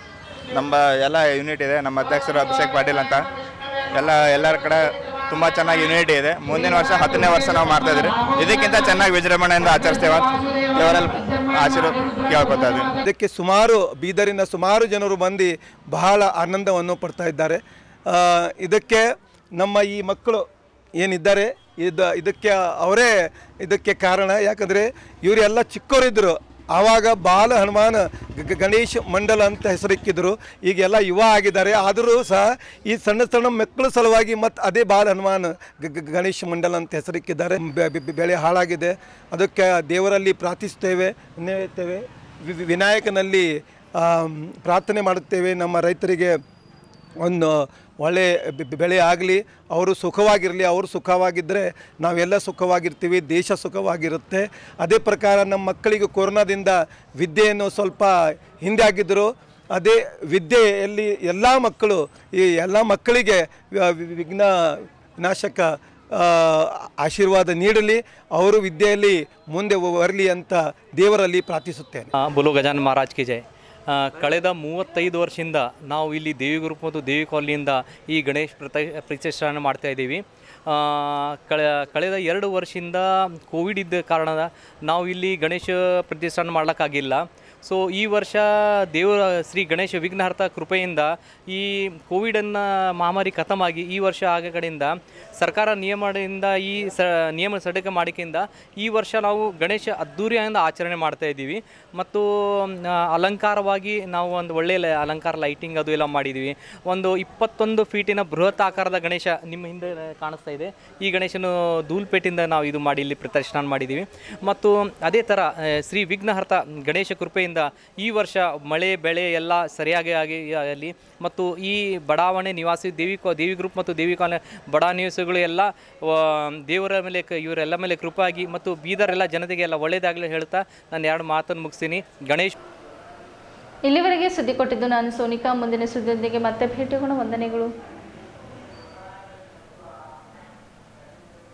ನಮ್ಮ ಎಲ್ಲ ಯೂನಿಟ್ ಇದೆ ನಮ್ಮ ಅಧ್ಯಕ್ಷರು ಅಭಿಷೇಕ್ ಪಾಟೀಲ್ ಅಂತ ಎಲ್ಲ ಎಲ್ಲರ ಕಡೆ ತುಂಬ ಚೆನ್ನಾಗಿ ಯೂನಿಟಿ ಇದೆ ಮುಂದಿನ ವರ್ಷ ಹತ್ತನೇ ವರ್ಷ ನಾವು ಮಾಡ್ತಾ ಇದ್ದೀವಿ ಇದಕ್ಕಿಂತ ಚೆನ್ನಾಗಿ ವಿಜೃಂಭಣೆಯಿಂದ ಆಚರಿಸ್ತೇವೆ ಅಂತ ಇವರಲ್ಲಿ ಆಶೀರ್ವಾದ ಕೇಳ್ಕೊತಾ ಇದ್ದೀನಿ ಇದಕ್ಕೆ ಸುಮಾರು ಬೀದರಿನ ಸುಮಾರು ಜನರು ಬಂದು ಬಹಳ ಆನಂದವನ್ನು ಪಡ್ತಾ ಇದ್ದಾರೆ ಆ, ಇದಕ್ಕೆ ನಮ್ಮ ಈ ಮಕ್ಕಳು ಏನಿದ್ದಾರೆ ಇದು ಇದಕ್ಕೆ ಅವರೇ ಇದಕ್ಕೆ ಕಾರಣ ಯಾಕಂದರೆ ಇವರೆಲ್ಲ ಚಿಕ್ಕವರಿದ್ದರು ಆವಾಗ ಬಾಲ ಹನುಮಾನ್ ಗ- ಗ- ಗಣೇಶ್ ಮಂಡಲ ಅಂತ ಹೆಸರಿಕ್ಕಿದ್ರು ಈಗೆಲ್ಲ ಯುವ ಆಗಿದ್ದಾರೆ ಆದರೂ ಸಹ ಈ ಸಣ್ಣ ಸಣ್ಣ ಮಕ್ಕಳ ಸಲುವಾಗಿ ಮತ್ತು ಅದೇ ಬಾಲ ಹನುಮಾನ್ ಗ- ಗ- ಗಣೇಶ್ ಮಂಡಲ ಅಂತ ಹೆಸರಿಕ್ಕಿದ್ದಾರೆ ಬೆ- ಬೆ- ಬೆಳೆ ಹಾಳಾಗಿದೆ ಅದಕ್ಕೆ ದೇವರಲ್ಲಿ ಪ್ರಾರ್ಥಿಸ್ತೇವೆ ನೇಯುತ್ತೇವೆ ವಿ- ವಿ- ವಿನಾಯಕನಲ್ಲಿ ಆಮ್, ಪ್ರಾರ್ಥನೆ ಮಾಡುತ್ತೇವೆ ನಮ್ಮ ರೈತರಿಗೆ ಒಂದು ಒಳ್ಳೆ ಬೆ- ಬೆ- ಬೆಳೆ ಆಗಲಿ ಅವರು ಸುಖವಾಗಿರಲಿ ಅವರು ಸುಖವಾಗಿದ್ದರೆ ನಾವೆಲ್ಲ ಸುಖವಾಗಿರ್ತೀವಿ ದೇಶ ಸುಖವಾಗಿರುತ್ತೆ ಅದೇ ಪ್ರಕಾರ ನಮ್ಮ ಮಕ್ಕಳಿಗೆ ಕೊರೋನಾದಿಂದ ವಿದ್ಯೆಯನ್ನು ಸ್ವಲ್ಪ ಹಿಂದೆ ಆಗಿದ್ದರು ಅದೇ ವಿದ್ಯೆಯಲ್ಲಿ ಎಲ್ಲ ಮಕ್ಕಳು ಈ ಎಲ್ಲ ಮಕ್ಕಳಿಗೆ ವ- ವಿ- ವಿಘ್ನ ವಿನಾಶಕ ಆ, ಆಶೀರ್ವಾದ ನೀಡಲಿ ಅವರು ವಿದ್ಯೆಯಲ್ಲಿ ಮುಂದೆ ಬರಲಿ ಅಂತ ದೇವರಲ್ಲಿ ಪ್ರಾರ್ಥಿಸುತ್ತೇನೆ ಆ, ಬೋಲೋ ಗಜಾನನ ಮಹಾರಾಜ್ ಕಿ ಜೈ ಆ, ಕಳೆದ ಮೂವತ್ತೈದು ವರ್ಷದಿಂದ ನಾವು ಇಲ್ಲಿ ದೇವಿ ಗ್ರೂಪ್ ಮತ್ತು ದೇವಿ ಕಾಲನಿಯಿಂದ ಈ ಗಣೇಶ್ ಪ್ರತ ಪ್ರತಿಷ್ಠಾನ ಮಾಡ್ತಾ ಇದ್ದೀವಿ ಆ, ಕಳೆ ಕಳೆದ ಎರಡು ವರ್ಷದಿಂದ ಕೋವಿಡ್ ಇದ್ದ ಕಾರಣದ ನಾವು ಇಲ್ಲಿ ಗಣೇಶ ಪ್ರತಿಷ್ಠಾನ ಮಾಡ್ಲಿಕ್ಕಾಗಿಲ್ಲ ಸೊ ಈ ವರ್ಷ ದೇವರ ಶ್ರೀ ಗಣೇಶ ವಿಘ್ನಹರ್ತ ಕೃಪೆಯಿಂದ ಈ ಕೋವಿಡನ್ನು ಮಹಾಮಾರಿ ಖತಮಾಗಿ ಈ ವರ್ಷ ಆಗ ಕಡೆಯಿಂದ ಸರ್ಕಾರ ನಿಯಮದಿಂದ ಈ ಸ ನಿಯಮ ಸಡಿಲಿಕೆ ಮಾಡಿಕೆಯಿಂದ ಈ ವರ್ಷ ನಾವು ಗಣೇಶ ಅದ್ಧೂರಿಯಿಂದ ಆಚರಣೆ ಮಾಡ್ತಾ ಇದ್ದೀವಿ ಮತ್ತು ಆ, ಅಲಂಕಾರವಾಗಿ ನಾವು ಒಂದು ಒಳ್ಳೆಯ ಲ- ಅಲಂಕಾರ ಲೈಟಿಂಗ್ ಅದು ಎಲ್ಲ ಮಾಡಿದ್ದೀವಿ ಒಂದು ಇಪ್ಪತ್ತೊಂದು ಫೀಟಿನ ಬೃಹತ್ ಆಕಾರದ ಗಣೇಶ ನಿಮ್ಮ ಹಿಂದೆ ಕಾಣಿಸ್ತಾ ಇದೆ ಈ ಗಣೇಶನು ಧೂಲ್ಪೇಟಿಂದ ನಾವು ಇದು ಮಾಡಿ ಇಲ್ಲಿ ಪ್ರದರ್ಶನ ಮಾಡಿದ್ದೀವಿ ಮತ್ತು ಅದೇ ಥರ ಆ, ಶ್ರೀ ವಿಘ್ನಹರ್ತ ಗಣೇಶ ಕೃಪೆಯಿಂದ ಈ ವರ್ಷ ಮಳೆ ಬೆಳೆ ಎಲ್ಲ ಸರಿಯಾಗಿ ಆಗಿ ಆಗಲಿ ಮತ್ತು ಈ ಬಡಾವಣೆ ನಿವಾಸಿ ದೇವಿ ಕೋ ದೇವಿ ಗ್ರೂಪ್ ಮತ್ತು ದೇವಿ ಕಾಲನಿ ಬಡ ನಿವಾಸಿಗಳು ಎಲ್ಲ ಆ, ದೇವರ ಮೇಲೆ ಕ- ಇವರೆಲ್ಲ ಮೇಲೆ ಕೃಪಾಗಿ ಮತ್ತು ಬೀದರ್ ಎಲ್ಲ ಜನತೆಗೆ ಎಲ್ಲ ಒಳ್ಳೆಯದಾಗಲಿ ಹೇಳ್ತಾ ನಾನು ಎರಡು ಮಾತನ್ನು ಮುಗಿಸ್ತೀನಿ ಗಣೇಶ್ ಇಲ್ಲಿವರೆಗೆ ಸುದ್ದಿ ಕೊಟ್ಟಿದ್ದು ನಾನು ಸೋನಿಕಾ ಮುಂದಿನ ಸುದ್ದಿಯೊಂದಿಗೆ ಮತ್ತೆ ಭೇಟಿಯಾಗೋಣ ವಂದನೆಗಳು